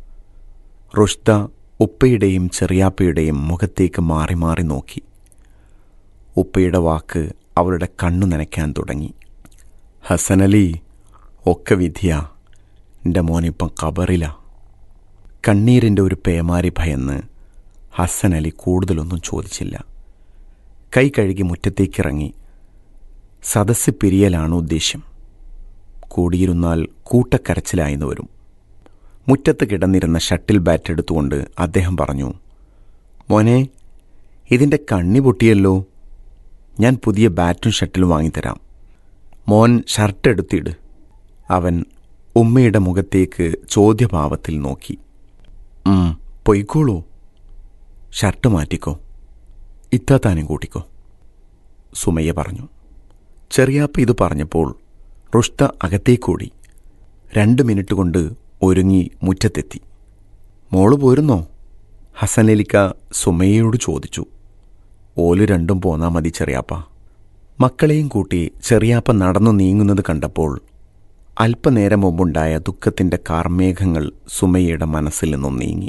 റുഷ്ദ ഉപ്പയുടെയും ചെറിയാപ്പയുടെയും മുഖത്തേക്ക് മാറി മാറി നോക്കി ഉപ്പയുടെ വാക്ക് അവളുടെ കണ്ണു നനയ്ക്കാൻ തുടങ്ങി ഹസനലി ഒക്കെ വിധിയാ എൻ്റെ മോനിപ്പം കബറില കണ്ണീരിൻ്റെ ഒരു പേമാരി ഭയന്ന് ഹസൻ അലി കൂടുതലൊന്നും ചോദിച്ചില്ല കൈ കഴുകി മുറ്റത്തേക്കിറങ്ങി സദസ്സ് പിരിയലാണ് ഉദ്ദേശ്യം കൂടിയിരുന്നാൽ കൂട്ടക്കരച്ചിലായിന്ന് വരും മുറ്റത്ത് കിടന്നിരുന്ന ഷട്ടിൽ ബാറ്റ് എടുത്തുകൊണ്ട് അദ്ദേഹം പറഞ്ഞു മോനെ ഇതിൻ്റെ കണ്ണി പൊട്ടിയല്ലോ ഞാൻ പുതിയ ബാറ്റും ഷട്ടിലും വാങ്ങിത്തരാം മോൻ ഷർട്ട് എടുത്തിട് അവൻ ഉമ്മയുടെ മുഖത്തേക്ക് ചോദ്യഭാവത്തിൽ നോക്കി ഉം, പൊയ്ക്കോളൂ ഷർട്ട് മാറ്റിക്കോ ഇത്താത്താനും കൂട്ടിക്കോ സുമയ്യ പറഞ്ഞു ചെറിയാപ്പ ഇത് പറഞ്ഞപ്പോൾ റുഷ്ത അകത്തേക്കൂടി രണ്ട് മിനിറ്റ് കൊണ്ട് ഒരുങ്ങി മുറ്റത്തെത്തി മോള് പോരുന്നോ ഹസനലിക്ക സുമയ്യയോട് ചോദിച്ചു ഓല് രണ്ടും പോന്നാ മതി ചെറിയാപ്പ മക്കളെയും കൂട്ടി ചെറിയാപ്പ നടന്നു നീങ്ങുന്നത് കണ്ടപ്പോൾ അല്പനേരം മുമ്പുണ്ടായ ദുഃഖത്തിൻ്റെ കാർമേഘങ്ങൾ സുമയ്യയുടെ മനസ്സിൽ നിന്നും നീങ്ങി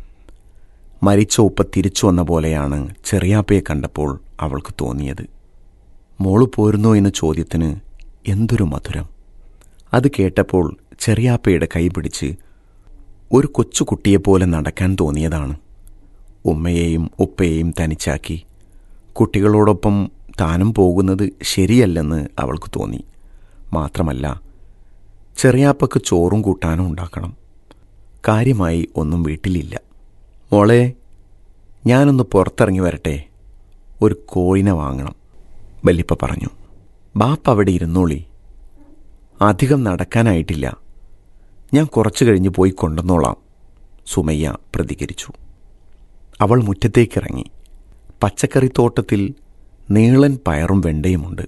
മരിച്ച ഉപ്പ തിരിച്ചു വന്ന പോലെയാണ് ചെറിയാപ്പയെ കണ്ടപ്പോൾ അവൾക്ക് തോന്നിയത് മോള് പോരുന്നോ എന്ന ചോദ്യത്തിന് എന്തൊരു മധുരം അത് കേട്ടപ്പോൾ ചെറിയാപ്പയുടെ കൈ പിടിച്ച് ഒരു കൊച്ചുകുട്ടിയെപ്പോലെ നടക്കാൻ തോന്നിയതാണ് ഉമ്മയെയും ഉപ്പയെയും തനിച്ചാക്കി കുട്ടികളോടൊപ്പം താനും പോകുന്നത് ശരിയല്ലെന്ന് അവൾക്ക് തോന്നി മാത്രമല്ല ചെറിയാപ്പക്ക് ചോറും കൂട്ടാനും ഉണ്ടാക്കണം കാര്യമായി ഒന്നും വീട്ടിലില്ല മോളെ ഞാനൊന്ന് പുറത്തിറങ്ങി വരട്ടെ ഒരു കോഴിനെ വാങ്ങണം വല്ലിപ്പ പറഞ്ഞു ബാപ്പ അവിടെ ഇരുന്നോളി അധികം നടക്കാനായിട്ടില്ല ഞാൻ കുറച്ചു കഴിഞ്ഞ് പോയി കൊണ്ടുവന്നോളാം സുമയ്യ പ്രതികരിച്ചു അവൾ മുറ്റത്തേക്കിറങ്ങി പച്ചക്കറിത്തോട്ടത്തിൽ നീളൻ പയറും വെണ്ടയുമുണ്ട്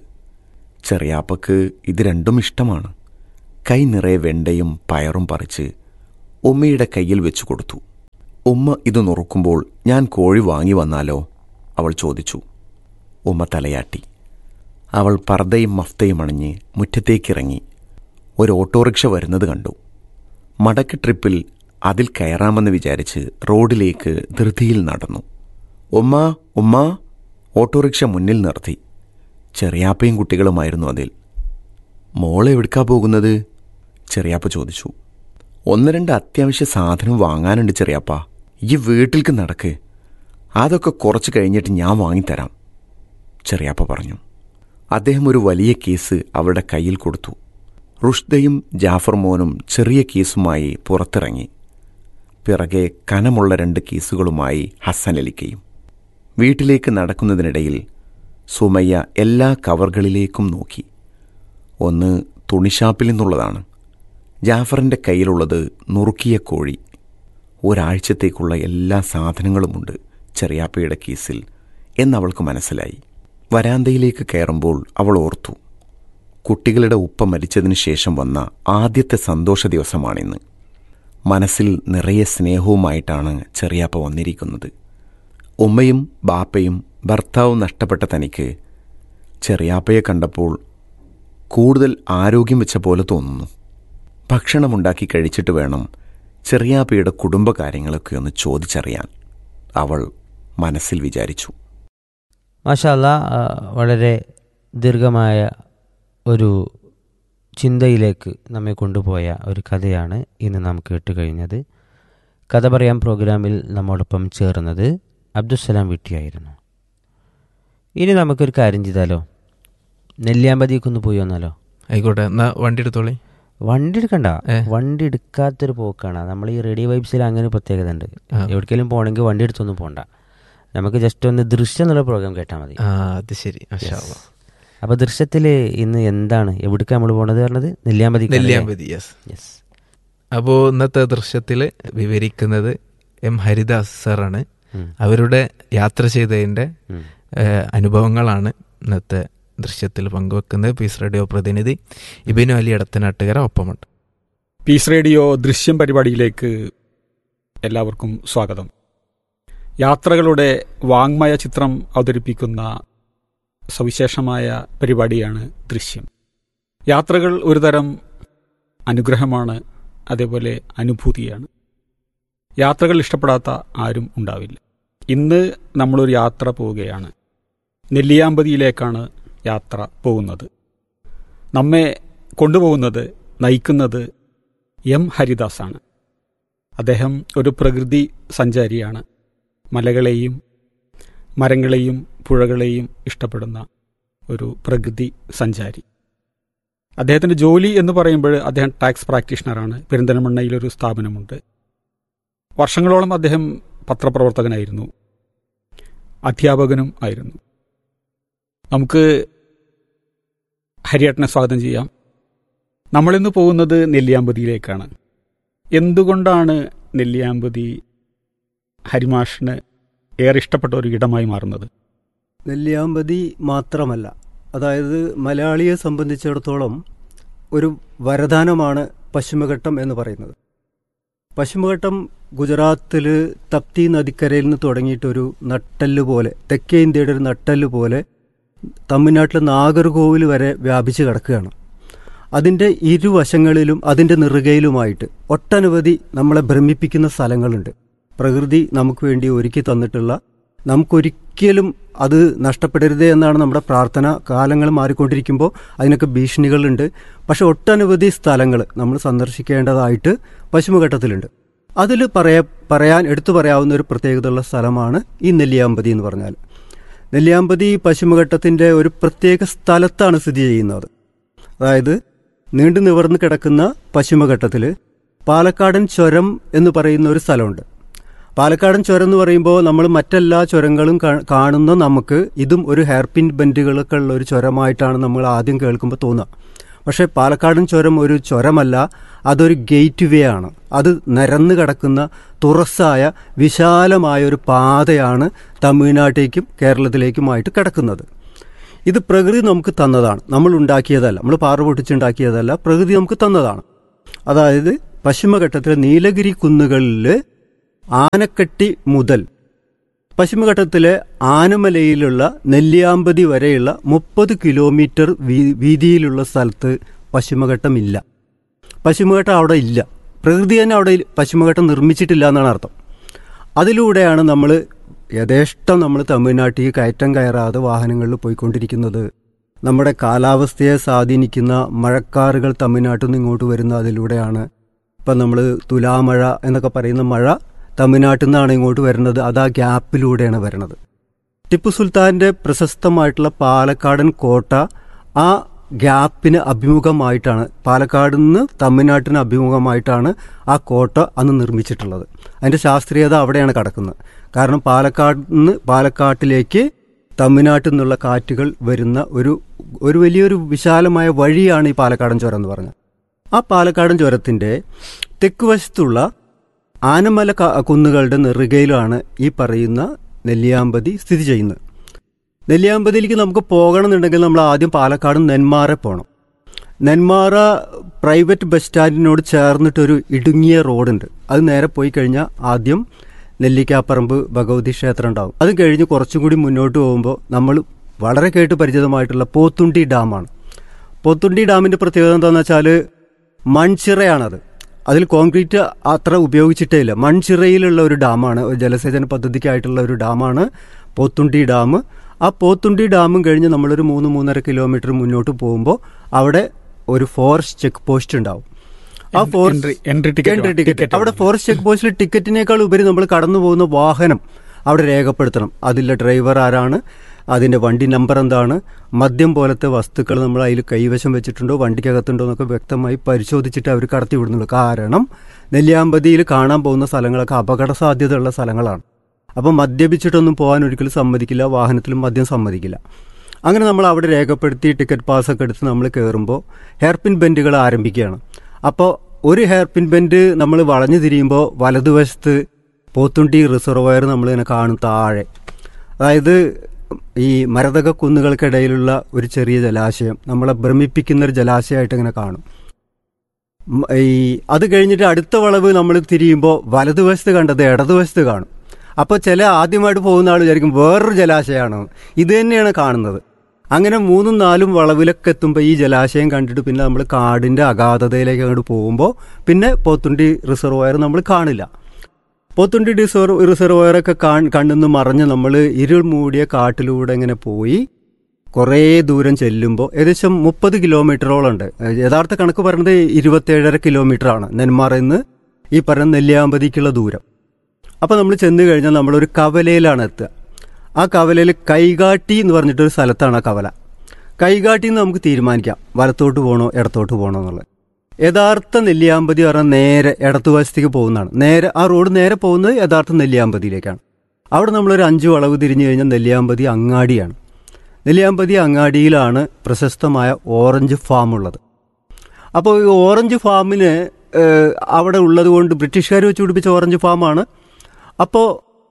ചെറിയാപ്പക്ക് ഇത് രണ്ടും ഇഷ്ടമാണ് കൈ നിറയെ വെണ്ടയും പയറും പറിച്ച് ഉമ്മയുടെ കയ്യിൽ വെച്ചു കൊടുത്തു ഉമ്മ ഇത് നുറുക്കുമ്പോൾ ഞാൻ കോഴി വാങ്ങി വന്നാലോ അവൾ ചോദിച്ചു ഉമ്മ തലയാട്ടി അവൾ പർദ്ദയും മഫ്തയും അണിഞ്ഞ് മുറ്റത്തേക്കിറങ്ങി ഒരു ഓട്ടോറിക്ഷ വരുന്നത് കണ്ടു മടക്ക് ട്രിപ്പിൽ അതിൽ കയറാമെന്ന് വിചാരിച്ച് റോഡിലേക്ക് ധൃതിയിൽ നടന്നു ഉമ്മ ഉമ്മ ഓട്ടോറിക്ഷ മുന്നിൽ നിർത്തി ചെറിയാപ്പയും കുട്ടികളുമായിരുന്നു അതിൽ മോളെ എവിടുക്കാ പോകുന്നത് ചെറിയാപ്പ ചോദിച്ചു ഒന്ന് രണ്ട് അത്യാവശ്യ സാധനം വാങ്ങാനുണ്ട് ചെറിയാപ്പ ഈ വീട്ടിലേക്ക് നടക്ക് അതൊക്കെ കുറച്ച് കഴിഞ്ഞിട്ട് ഞാൻ വാങ്ങിത്തരാം ചെറിയാപ്പ പറഞ്ഞു അദ്ദേഹം ഒരു വലിയ കേസ് അവളുടെ കയ്യിൽ കൊടുത്തു റുഷ്ദയും ജാഫർ മോനും ചെറിയ കേസുമായി പുറത്തിറങ്ങി പിറകെ കനമുള്ള രണ്ട് കേസുകളുമായി ഹസൻ അലിക്കയും വീട്ടിലേക്ക് നടക്കുന്നതിനിടയിൽ സുമയ്യ എല്ലാ കവറുകളിലേക്കും നോക്കി ഒന്ന് തുണിഷാപ്പിൽ നിന്നുള്ളതാണ് ജാഫറിൻ്റെ കയ്യിലുള്ളത് നുറുക്കിയ കോഴി ഒരാഴ്ചത്തേക്കുള്ള എല്ലാ സാധനങ്ങളുമുണ്ട് ചെറിയാപ്പയുടെ കേസിൽ എന്നവൾക്ക് മനസ്സിലായി വരാന്തയിലേക്ക് കയറുമ്പോൾ അവൾ ഓർത്തു കുട്ടികളുടെ ഉപ്പ മരിച്ചതിന് ശേഷം വന്ന ആദ്യത്തെ സന്തോഷ ദിവസമാണിന്ന് മനസ്സിൽ നിറയെ സ്നേഹവുമായിട്ടാണ് ചെറിയാപ്പ വന്നിരിക്കുന്നത് ഉമ്മയും ബാപ്പയും ഭർത്താവും നഷ്ടപ്പെട്ട തനിക്ക് ചെറിയാപ്പയെ കണ്ടപ്പോൾ കൂടുതൽ ആരോഗ്യം വെച്ച പോലെ തോന്നുന്നു ഭക്ഷണമുണ്ടാക്കി കഴിച്ചിട്ട് വേണം ചെറിയാപ്പയുടെ കുടുംബകാര്യങ്ങളൊക്കെ ഒന്ന് ചോദിച്ചറിയാൻ അവൾ മനസ്സിൽ വിചാരിച്ചു മാഷാല്ല വളരെ ദീർഘമായ ഒരു ചിന്തയിലേക്ക് നമ്മെ കൊണ്ടുപോയ ഒരു കഥയാണ് ഇന്ന് നാം കേട്ട് കഴിഞ്ഞത് കഥ പറയാം പ്രോഗ്രാമിൽ നമ്മോടൊപ്പം ചേർന്നത് അബ്ദുസലാം വീട്ടിയായിരുന്നു ഇനി നമുക്കൊരു കാര്യം ചെയ്താലോ നെല്ലിയാമ്പതിക്കൊന്ന് പോയി വന്നാലോ ആയിക്കോട്ടെ എന്നാ വണ്ടി എടുത്തോളി വണ്ടി എടുക്കണ്ട ഏ? വണ്ടി എടുക്കാത്തൊരു പോക്കാണ് നമ്മൾ ഈ റേഡിയോ വൈബ്സിൽ അങ്ങനെ ഒരു പ്രത്യേകത ഉണ്ട് ആ. എവിടേക്കെങ്കിലും പോകണമെങ്കിൽ വണ്ടി എടുത്തൊന്നും പോകണ്ട നമുക്ക് ജസ്റ്റ് ഒന്ന് ദൃശ്യം എന്നുള്ള പ്രോഗ്രാം കേട്ടാൽ മതി ആ അത് ശരി മാഷാ അല്ലാ. അപ്പൊ ദൃശ്യത്തില് ഇന്ന് എന്താണ് എവിടേക്ക് നമ്മൾ പോണത് പറഞ്ഞത് നെല്ലിയാമ്പതി നെല്ലിയാമ്പതി യെസ് യെസ് അപ്പോൾ ഇന്നത്തെ ദൃശ്യത്തിൽ വിവരിക്കുന്നത് എം ഹരിദാസ് സാറാണ് ഉം. അവരുടെ യാത്ര ചെയ്തതിൻ്റെ ഉം. ഏഹ്, അനുഭവങ്ങളാണ് ഇന്നത്തെ ദൃശ്യത്തിൽ പങ്കുവെക്കുന്നത് പീസ് റേഡിയോ പ്രതിനിധി ഇബിനു അലി അടത്തനാട്ടുകര ഒപ്പമുണ്ട് പീസ് റേഡിയോ ദൃശ്യം പരിപാടിയിലേക്ക് എല്ലാവർക്കും സ്വാഗതം യാത്രകളുടെ വാങ്മയ ചിത്രം അവതരിപ്പിക്കുന്ന സവിശേഷമായ പരിപാടിയാണ് ദൃശ്യം യാത്രകൾ ഒരുതരം അനുഗ്രഹമാണ് അതേപോലെ അനുഭൂതിയാണ് യാത്രകൾ ഇഷ്ടപ്പെടാത്ത ആരും ഉണ്ടാവില്ല ഇന്ന് നമ്മളൊരു യാത്ര പോവുകയാണ് നെല്ലിയാമ്പതിയിലേക്കാണ് യാത്ര പോകുന്നത് നമ്മെ കൊണ്ടുപോകുന്നത് നയിക്കുന്നത് എം ഹരിദാസാണ് അദ്ദേഹം ഒരു പ്രകൃതി സഞ്ചാരിയാണ് മലകളെയും മരങ്ങളെയും പുഴകളെയും ഇഷ്ടപ്പെടുന്ന ഒരു പ്രകൃതി സഞ്ചാരി അദ്ദേഹത്തിൻ്റെ ജോലി എന്ന് പറയുമ്പോൾ അദ്ദേഹം ടാക്സ് പ്രാക്ടീഷണറാണ് പെരിന്തൽമണ്ണയിലൊരു സ്ഥാപനമുണ്ട് വർഷങ്ങളോളം അദ്ദേഹം പത്രപ്രവർത്തകനായിരുന്നു അധ്യാപകനും ആയിരുന്നു നമുക്ക് ഹരിയേട്ടനെ സ്വാഗതം ചെയ്യാം നമ്മളിന്ന് പോകുന്നത് നെല്ലിയാമ്പതിയിലേക്കാണ് എന്തുകൊണ്ടാണ് നെല്ലിയാമ്പതി ഹരിമാഷിന് ഏറെ ഇഷ്ടപ്പെട്ട ഒരു ഇടമായി മാറുന്നത് നെല്ലിയാമ്പതി മാത്രമല്ല അതായത് മലയാളിയെ സംബന്ധിച്ചിടത്തോളം ഒരു വരദാനമാണ് പശ്ചിമഘട്ടം എന്ന് പറയുന്നത് പശ്ചിമഘട്ടം ഗുജറാത്തിൽ തപ്തി നദിക്കരയിൽ നിന്ന് തുടങ്ങിയിട്ടൊരു നട്ടല് പോലെ തെക്കേ ഇന്ത്യയുടെ ഒരു നട്ടല് പോലെ തമിഴ്നാട്ടിലെ നാഗർകോവിൽ വരെ വ്യാപിച്ചു കിടക്കുകയാണ് അതിൻ്റെ ഇരുവശങ്ങളിലും അതിൻ്റെ നെറുകയിലുമായിട്ട് ഒട്ടനവധി നമ്മളെ ഭ്രമിപ്പിക്കുന്ന സ്ഥലങ്ങളുണ്ട് പ്രകൃതി നമുക്ക് വേണ്ടി ഒരുക്കി തന്നിട്ടുള്ള നമുക്കൊരിക്കലും അത് നഷ്ടപ്പെടരുതേ എന്നാണ് നമ്മുടെ പ്രാർത്ഥന കാലങ്ങൾ മാറിക്കൊണ്ടിരിക്കുമ്പോൾ അതിനൊക്കെ ഭീഷണികളുണ്ട് പക്ഷെ ഒട്ടനവധി സ്ഥലങ്ങൾ നമ്മൾ സന്ദർശിക്കേണ്ടതായിട്ട് പശ്ചിമഘട്ടത്തിലുണ്ട് അതിൽ പറയാ പറയാൻ എടുത്തു പറയാവുന്ന ഒരു പ്രത്യേകതയുള്ള സ്ഥലമാണ് ഈ നെല്ലിയാമ്പതി എന്ന് പറഞ്ഞാൽ നെല്ലിയാമ്പതി പശ്ചിമഘട്ടത്തിൻ്റെ ഒരു പ്രത്യേക സ്ഥലത്താണ് സ്ഥിതി ചെയ്യുന്നത് അതായത് നീണ്ടു നിവർന്ന് കിടക്കുന്ന പശ്ചിമഘട്ടത്തിൽ പാലക്കാടൻ ചുരം എന്ന് പറയുന്ന ഒരു സ്ഥലമുണ്ട് പാലക്കാടൻ ചുരം എന്ന് പറയുമ്പോൾ നമ്മൾ മറ്റെല്ലാ ചുരങ്ങളും കാ- കാണുന്ന നമുക്ക് ഇതും ഒരു ഹെയർപിൻ ബെൻഡുകളൊക്കെ ഉള്ള ഒരു ചുരമായിട്ടാണ് നമ്മൾ ആദ്യം കേൾക്കുമ്പോൾ തോന്നുക പക്ഷേ പാലക്കാടൻ ചുരം ഒരു ചുരമല്ല അതൊരു ഗേറ്റ് വേ ആണ് അത് നിരന്ന് കിടക്കുന്ന തുറസായ വിശാലമായ ഒരു പാതയാണ് തമിഴ്നാട്ടേക്കും കേരളത്തിലേക്കുമായിട്ട് കിടക്കുന്നത് ഇത് പ്രകൃതി നമുക്ക് തന്നതാണ് നമ്മൾ ഉണ്ടാക്കിയതല്ല നമ്മൾ പാറ പൊട്ടിച്ചുണ്ടാക്കിയതല്ല പ്രകൃതി നമുക്ക് തന്നതാണ് അതായത് പശ്ചിമഘട്ടത്തിലെ നീലഗിരി കുന്നുകളിൽ ആനക്കട്ടി മുതൽ പശ്ചിമഘട്ടത്തിലെ ആനമലയിലുള്ള നെല്ലിയാമ്പതി വരെയുള്ള മുപ്പത് കിലോമീറ്റർ വീ- വീതിയിലുള്ള സ്ഥലത്ത് പശ്ചിമഘട്ടമില്ല പശ്ചിമഘട്ടം അവിടെ ഇല്ല പ്രകൃതി തന്നെ അവിടെ പശ്ചിമഘട്ടം നിർമ്മിച്ചിട്ടില്ല എന്നാണ് അർത്ഥം അതിലൂടെയാണ് നമ്മൾ യഥേഷ്ടം നമ്മൾ തമിഴ്നാട്ടിൽ കയറ്റം കയറാതെ വാഹനങ്ങളിൽ പോയിക്കൊണ്ടിരിക്കുന്നത് നമ്മുടെ കാലാവസ്ഥയെ സ്വാധീനിക്കുന്ന മഴക്കാറുകൾ തമിഴ്നാട്ടിൽ നിന്ന് ഇങ്ങോട്ട് വരുന്ന അതിലൂടെയാണ് ഇപ്പം നമ്മൾ തുലാമഴ എന്നൊക്കെ പറയുന്ന മഴ തമിഴ്നാട്ടിൽ നിന്നാണ് ഇങ്ങോട്ട് വരുന്നത് അത് ആ ഗ്യാപ്പിലൂടെയാണ് വരുന്നത് ടിപ്പു സുൽത്താന്റെ പ്രശസ്തമായിട്ടുള്ള പാലക്കാടൻ കോട്ട ആ ഗ്യാപ്പിന് അഭിമുഖമായിട്ടാണ് പാലക്കാട് നിന്ന് തമിഴ്നാട്ടിന് അഭിമുഖമായിട്ടാണ് ആ കോട്ട അന്ന് നിർമ്മിച്ചിട്ടുള്ളത് അതിന്റെ ശാസ്ത്രീയത അവിടെയാണ് കിടക്കുന്നത് കാരണം പാലക്കാട് നിന്ന് പാലക്കാട്ടിലേക്ക് തമിഴ്നാട്ടിൽ നിന്നുള്ള കാറ്റുകൾ വരുന്ന ഒരു ഒരു വലിയൊരു വിശാലമായ വഴിയാണ് ഈ പാലക്കാടൻ ചുരം എന്ന് പറഞ്ഞത് ആ പാലക്കാടൻ ചുരത്തിന്റെ തെക്ക് വശത്തുള്ള ആനമല ക- കുന്നുകളുടെ നെറുകയിലാണ് ഈ പറയുന്ന നെല്ലിയാമ്പതി സ്ഥിതി ചെയ്യുന്നത് നെല്ലിയാമ്പതിയിലേക്ക് നമുക്ക് പോകണമെന്നുണ്ടെങ്കിൽ നമ്മൾ ആദ്യം പാലക്കാട് നെന്മാറ പോകണം നെന്മാറ പ്രൈവറ്റ് ബസ് സ്റ്റാൻഡിനോട് ചേർന്നിട്ടൊരു ഇടുങ്ങിയ റോഡുണ്ട് അത് നേരെ പോയി കഴിഞ്ഞാൽ ആദ്യം നെല്ലിക്കാപ്പറമ്പ് ഭഗവതി ക്ഷേത്രം ഉണ്ടാവും അത് കഴിഞ്ഞ് കുറച്ചും കൂടി മുന്നോട്ട് പോകുമ്പോൾ നമ്മൾ വളരെ കേട്ട് പരിചിതമായിട്ടുള്ള പോത്തുണ്ടി ഡാമാണ് പോത്തുണ്ടി ഡാമിന്റെ പ്രത്യേകത എന്താണെന്ന് വെച്ചാൽ മൺചിറയാണത് അതിൽ കോൺക്രീറ്റ് അത്ര ഉപയോഗിച്ചിട്ടേ ഇല്ല മൺചിറയിലുള്ള ഒരു ഡാമാണ് ഒരു ജലസേചന പദ്ധതിക്കായിട്ടുള്ള ഒരു ഡാമാണ് പോത്തുണ്ടി ഡാം ആ പോത്തുണ്ടി ഡാമും കഴിഞ്ഞ് നമ്മളൊരു മൂന്ന് മൂന്നര കിലോമീറ്റർ മുന്നോട്ട് പോകുമ്പോൾ അവിടെ ഒരു ഫോറസ്റ്റ് ചെക്ക് പോസ്റ്റ് ഉണ്ടാവും ആ Entry- forest entry ticket entry വേണം. ticket. Ticket അവിടെ വേണം. ഫോറസ്റ്റ് ചെക്ക് പോസ്റ്റിൽ ടിക്കറ്റിനേക്കാൾ ഉപരി നമ്മൾ കടന്നു പോകുന്ന വാഹനം അവിടെ രേഖപ്പെടുത്തണം അതിലെ ഡ്രൈവർ ആരാണ് അതിന്റെ വണ്ടി നമ്പർ എന്താണ് മദ്യം പോലത്തെ വസ്തുക്കൾ നമ്മൾ അതിൽ കൈവശം വെച്ചിട്ടുണ്ടോ വണ്ടിക്കകത്തുണ്ടോ എന്നൊക്കെ വ്യക്തമായി പരിശോധിച്ചിട്ട് അവർ കടത്തി വിടുന്നുള്ളൂ കാരണം നെല്ലിയാമ്പതിയിൽ കാണാൻ പോകുന്ന സ്ഥലങ്ങളൊക്കെ അപകട സാധ്യതയുള്ള സ്ഥലങ്ങളാണ് അപ്പം മദ്യപിച്ചിട്ടൊന്നും പോകാൻ ഒരിക്കലും സമ്മതിക്കില്ല വാഹനത്തിലും മദ്യം സമ്മതിക്കില്ല അങ്ങനെ നമ്മൾ അവിടെ രേഖപ്പെടുത്തി ടിക്കറ്റ് പാസ്സൊക്കെ എടുത്ത് നമ്മൾ കയറുമ്പോൾ ഹെയർപിൻ ബെൻഡുകൾ ആരംഭിക്കുകയാണ് അപ്പോൾ ഒരു ഹെയർപിൻ ബെൻഡ് നമ്മൾ വളഞ്ഞു തിരിയുമ്പോൾ വലതുവശത്ത് പോത്തുണ്ടി റിസർവയർ നമ്മൾ ഇങ്ങനെ കാണും താഴെ അതായത് ഈ മരതക കുന്നുകൾക്കിടയിലുള്ള ഒരു ചെറിയ ജലാശയം നമ്മളെ ഭ്രമിപ്പിക്കുന്ന ഒരു ജലാശയമായിട്ട് ഇങ്ങനെ കാണും മ- ഈ അത് കഴിഞ്ഞിട്ട് അടുത്ത വളവ് നമ്മൾ തിരിയുമ്പോൾ വലതുവശത്ത് കണ്ടത് ഇടതുവശത്ത് കാണും അപ്പോൾ ചില ആദ്യമായിട്ട് പോകുന്ന ആൾ വിചാരിക്കും വേറൊരു ജലാശയമാണ് ഇത് തന്നെയാണ് കാണുന്നത് അങ്ങനെ മൂന്നും നാലും വളവിലൊക്കെ എത്തുമ്പോൾ ഈ ജലാശയം കണ്ടിട്ട് പിന്നെ നമ്മൾ കാടിന്റെ അഗാധതയിലേക്ക് അങ്ങോട്ട് പോകുമ്പോൾ പിന്നെ പോത്തുണ്ടി റിസർവയർ നമ്മൾ കാണില്ല പോത്തുണ്ടി റിസർവ് റിസർവയറൊക്കെ കണ്ണിന്ന് മറഞ്ഞ് നമ്മൾ ഇരുൾ മൂടിയ കാട്ടിലൂടെ ഇങ്ങനെ പോയി കുറേ ദൂരം ചെല്ലുമ്പോൾ ഏകദേശം മുപ്പത് കിലോമീറ്ററോളം ഉണ്ട് യഥാർത്ഥ കണക്ക് പറയുന്നത് ഇരുപത്തേഴര കിലോമീറ്റർ ആണ് നെന്മാറയിൽ നിന്ന് ഈ പറയുന്ന നെല്ലിയാമ്പതിക്കുള്ള ദൂരം അപ്പോൾ നമ്മൾ ചെന്ന് കഴിഞ്ഞാൽ നമ്മളൊരു കവലയിലാണ് എത്തുക ആ കവലയിൽ കൈകാട്ടി എന്ന് പറഞ്ഞിട്ടൊരു സ്ഥലത്താണ് ആ കവല കൈകാട്ടി എന്ന് നമുക്ക് തീരുമാനിക്കാം വലത്തോട്ട് പോകണോ ഇടത്തോട്ട് പോകണോ എന്നുള്ളത് യഥാർത്ഥ നെല്ലിയാമ്പതി പറഞ്ഞാൽ നേരെ ഇടത്തുവശത്തേക്ക് പോകുന്നതാണ് നേരെ ആ റോഡ് നേരെ പോകുന്നത് യഥാർത്ഥ നെല്ലിയാമ്പതിയിലേക്കാണ് അവിടെ നമ്മളൊരു അഞ്ച് വളവ് തിരിഞ്ഞു കഴിഞ്ഞാൽ നെല്ലിയാമ്പതി അങ്ങാടിയാണ് നെല്ലിയാമ്പതി അങ്ങാടിയിലാണ് പ്രശസ്തമായ ഓറഞ്ച് ഫാം ഉള്ളത് അപ്പോൾ ഈ ഓറഞ്ച് ഫാമിന് ഏഹ്, അവിടെ ഉള്ളത് കൊണ്ട് ബ്രിട്ടീഷുകാർ വെച്ച് പിടിപ്പിച്ച ഓറഞ്ച് ഫാമാണ് അപ്പോൾ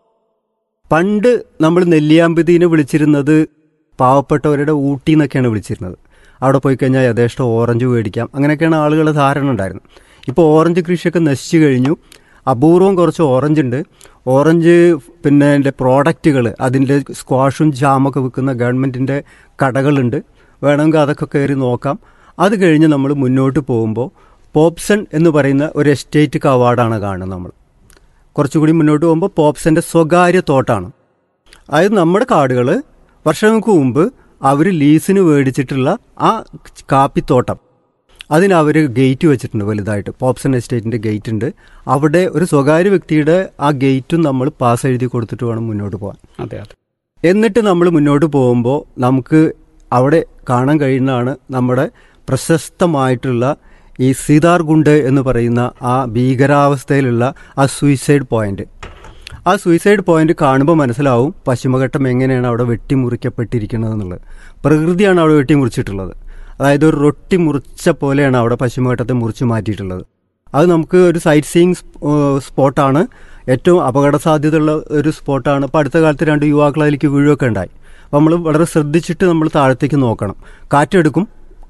പണ്ട് നമ്മൾ നെല്ലിയാമ്പതിനെ വിളിച്ചിരുന്നത് പാവപ്പെട്ടവരുടെ ഊട്ടി എന്നൊക്കെയാണ് വിളിച്ചിരുന്നത് അവിടെ പോയി കഴിഞ്ഞാൽ യഥേഷ്ടം ഓറഞ്ച് മേടിക്കാം അങ്ങനെയൊക്കെയാണ് ആളുകളുടെ ധാരണ ഉണ്ടായിരുന്നത് ഇപ്പോൾ ഓറഞ്ച് കൃഷിയൊക്കെ നശിച്ചു കഴിഞ്ഞു അപൂർവം കുറച്ച് ഓറഞ്ച് ഉണ്ട് ഓറഞ്ച് പിന്നെ അതിൻ്റെ പ്രോഡക്റ്റുകൾ അതിൻ്റെ സ്ക്വാഷും ജാമൊക്കെ വിൽക്കുന്ന ഗവൺമെൻറ്റിൻ്റെ കടകളുണ്ട് വേണമെങ്കിൽ അതൊക്കെ കയറി നോക്കാം അത് കഴിഞ്ഞ് നമ്മൾ മുന്നോട്ട് പോകുമ്പോൾ പോപ്സൺ എന്ന് പറയുന്ന ഒരു എസ്റ്റേറ്റ് അവാർഡാണ് കാണുന്നത് നമ്മൾ കുറച്ചുകൂടി മുന്നോട്ട് പോകുമ്പോൾ പോപ്സന്റെ സ്വകാര്യ തോട്ടാണ് അതായത് നമ്മുടെ കാടുകൾ വർഷങ്ങൾക്ക് മുമ്പ് അവർ ലീസിന് മേടിച്ചിട്ടുള്ള ആ കാപ്പിത്തോട്ടം അതിന് അവർ ഗേറ്റ് വെച്ചിട്ടുണ്ട് വലുതായിട്ട് പോപ്സൺ എസ്റ്റേറ്റിന്റെ ഗേറ്റ് ഉണ്ട് അവിടെ ഒരു സ്വകാര്യ വ്യക്തിയുടെ ആ ഗേറ്റും നമ്മൾ പാസ് എഴുതി കൊടുത്തിട്ട് വേണം മുന്നോട്ട് പോകാൻ അതെ അതെ എന്നിട്ട് നമ്മൾ മുന്നോട്ട് പോകുമ്പോൾ നമുക്ക് അവിടെ കാണാൻ കഴിയുന്നതാണ് നമ്മുടെ പ്രശസ്തമായിട്ടുള്ള ഈ സീതാർഗുണ്ട് എന്ന് പറയുന്ന ആ ഭീകരാവസ്ഥയിലുള്ള ആ സൂയിസൈഡ് പോയിന്റ് ആ സൂയിസൈഡ് പോയിന്റ് കാണുമ്പോൾ മനസ്സിലാവും പശ്ചിമഘട്ടം എങ്ങനെയാണ് അവിടെ വെട്ടിമുറിക്കപ്പെട്ടിരിക്കുന്നത് എന്നുള്ളത് പ്രകൃതിയാണ് അവിടെ വെട്ടിമുറിച്ചിട്ടുള്ളത് അതായത് ഒരു റൊട്ടി മുറിച്ച പോലെയാണ് അവിടെ പശ്ചിമഘട്ടത്തെ മുറിച്ച് മാറ്റിയിട്ടുള്ളത് അത് നമുക്ക് ഒരു സൈറ്റ് സീയിങ് സ്പോട്ടാണ് ഏറ്റവും അപകട സാധ്യതയുള്ള ഒരു സ്പോട്ടാണ് അപ്പോൾ അടുത്ത കാലത്ത് രണ്ട് യുവാക്കൾ അതിലേക്ക് വീഴുകയൊക്കെ ഉണ്ടായി അപ്പോൾ നമ്മൾ വളരെ ശ്രദ്ധിച്ചിട്ട് നമ്മൾ താഴത്തേക്ക് നോക്കണം കാറ്റെടുക്കും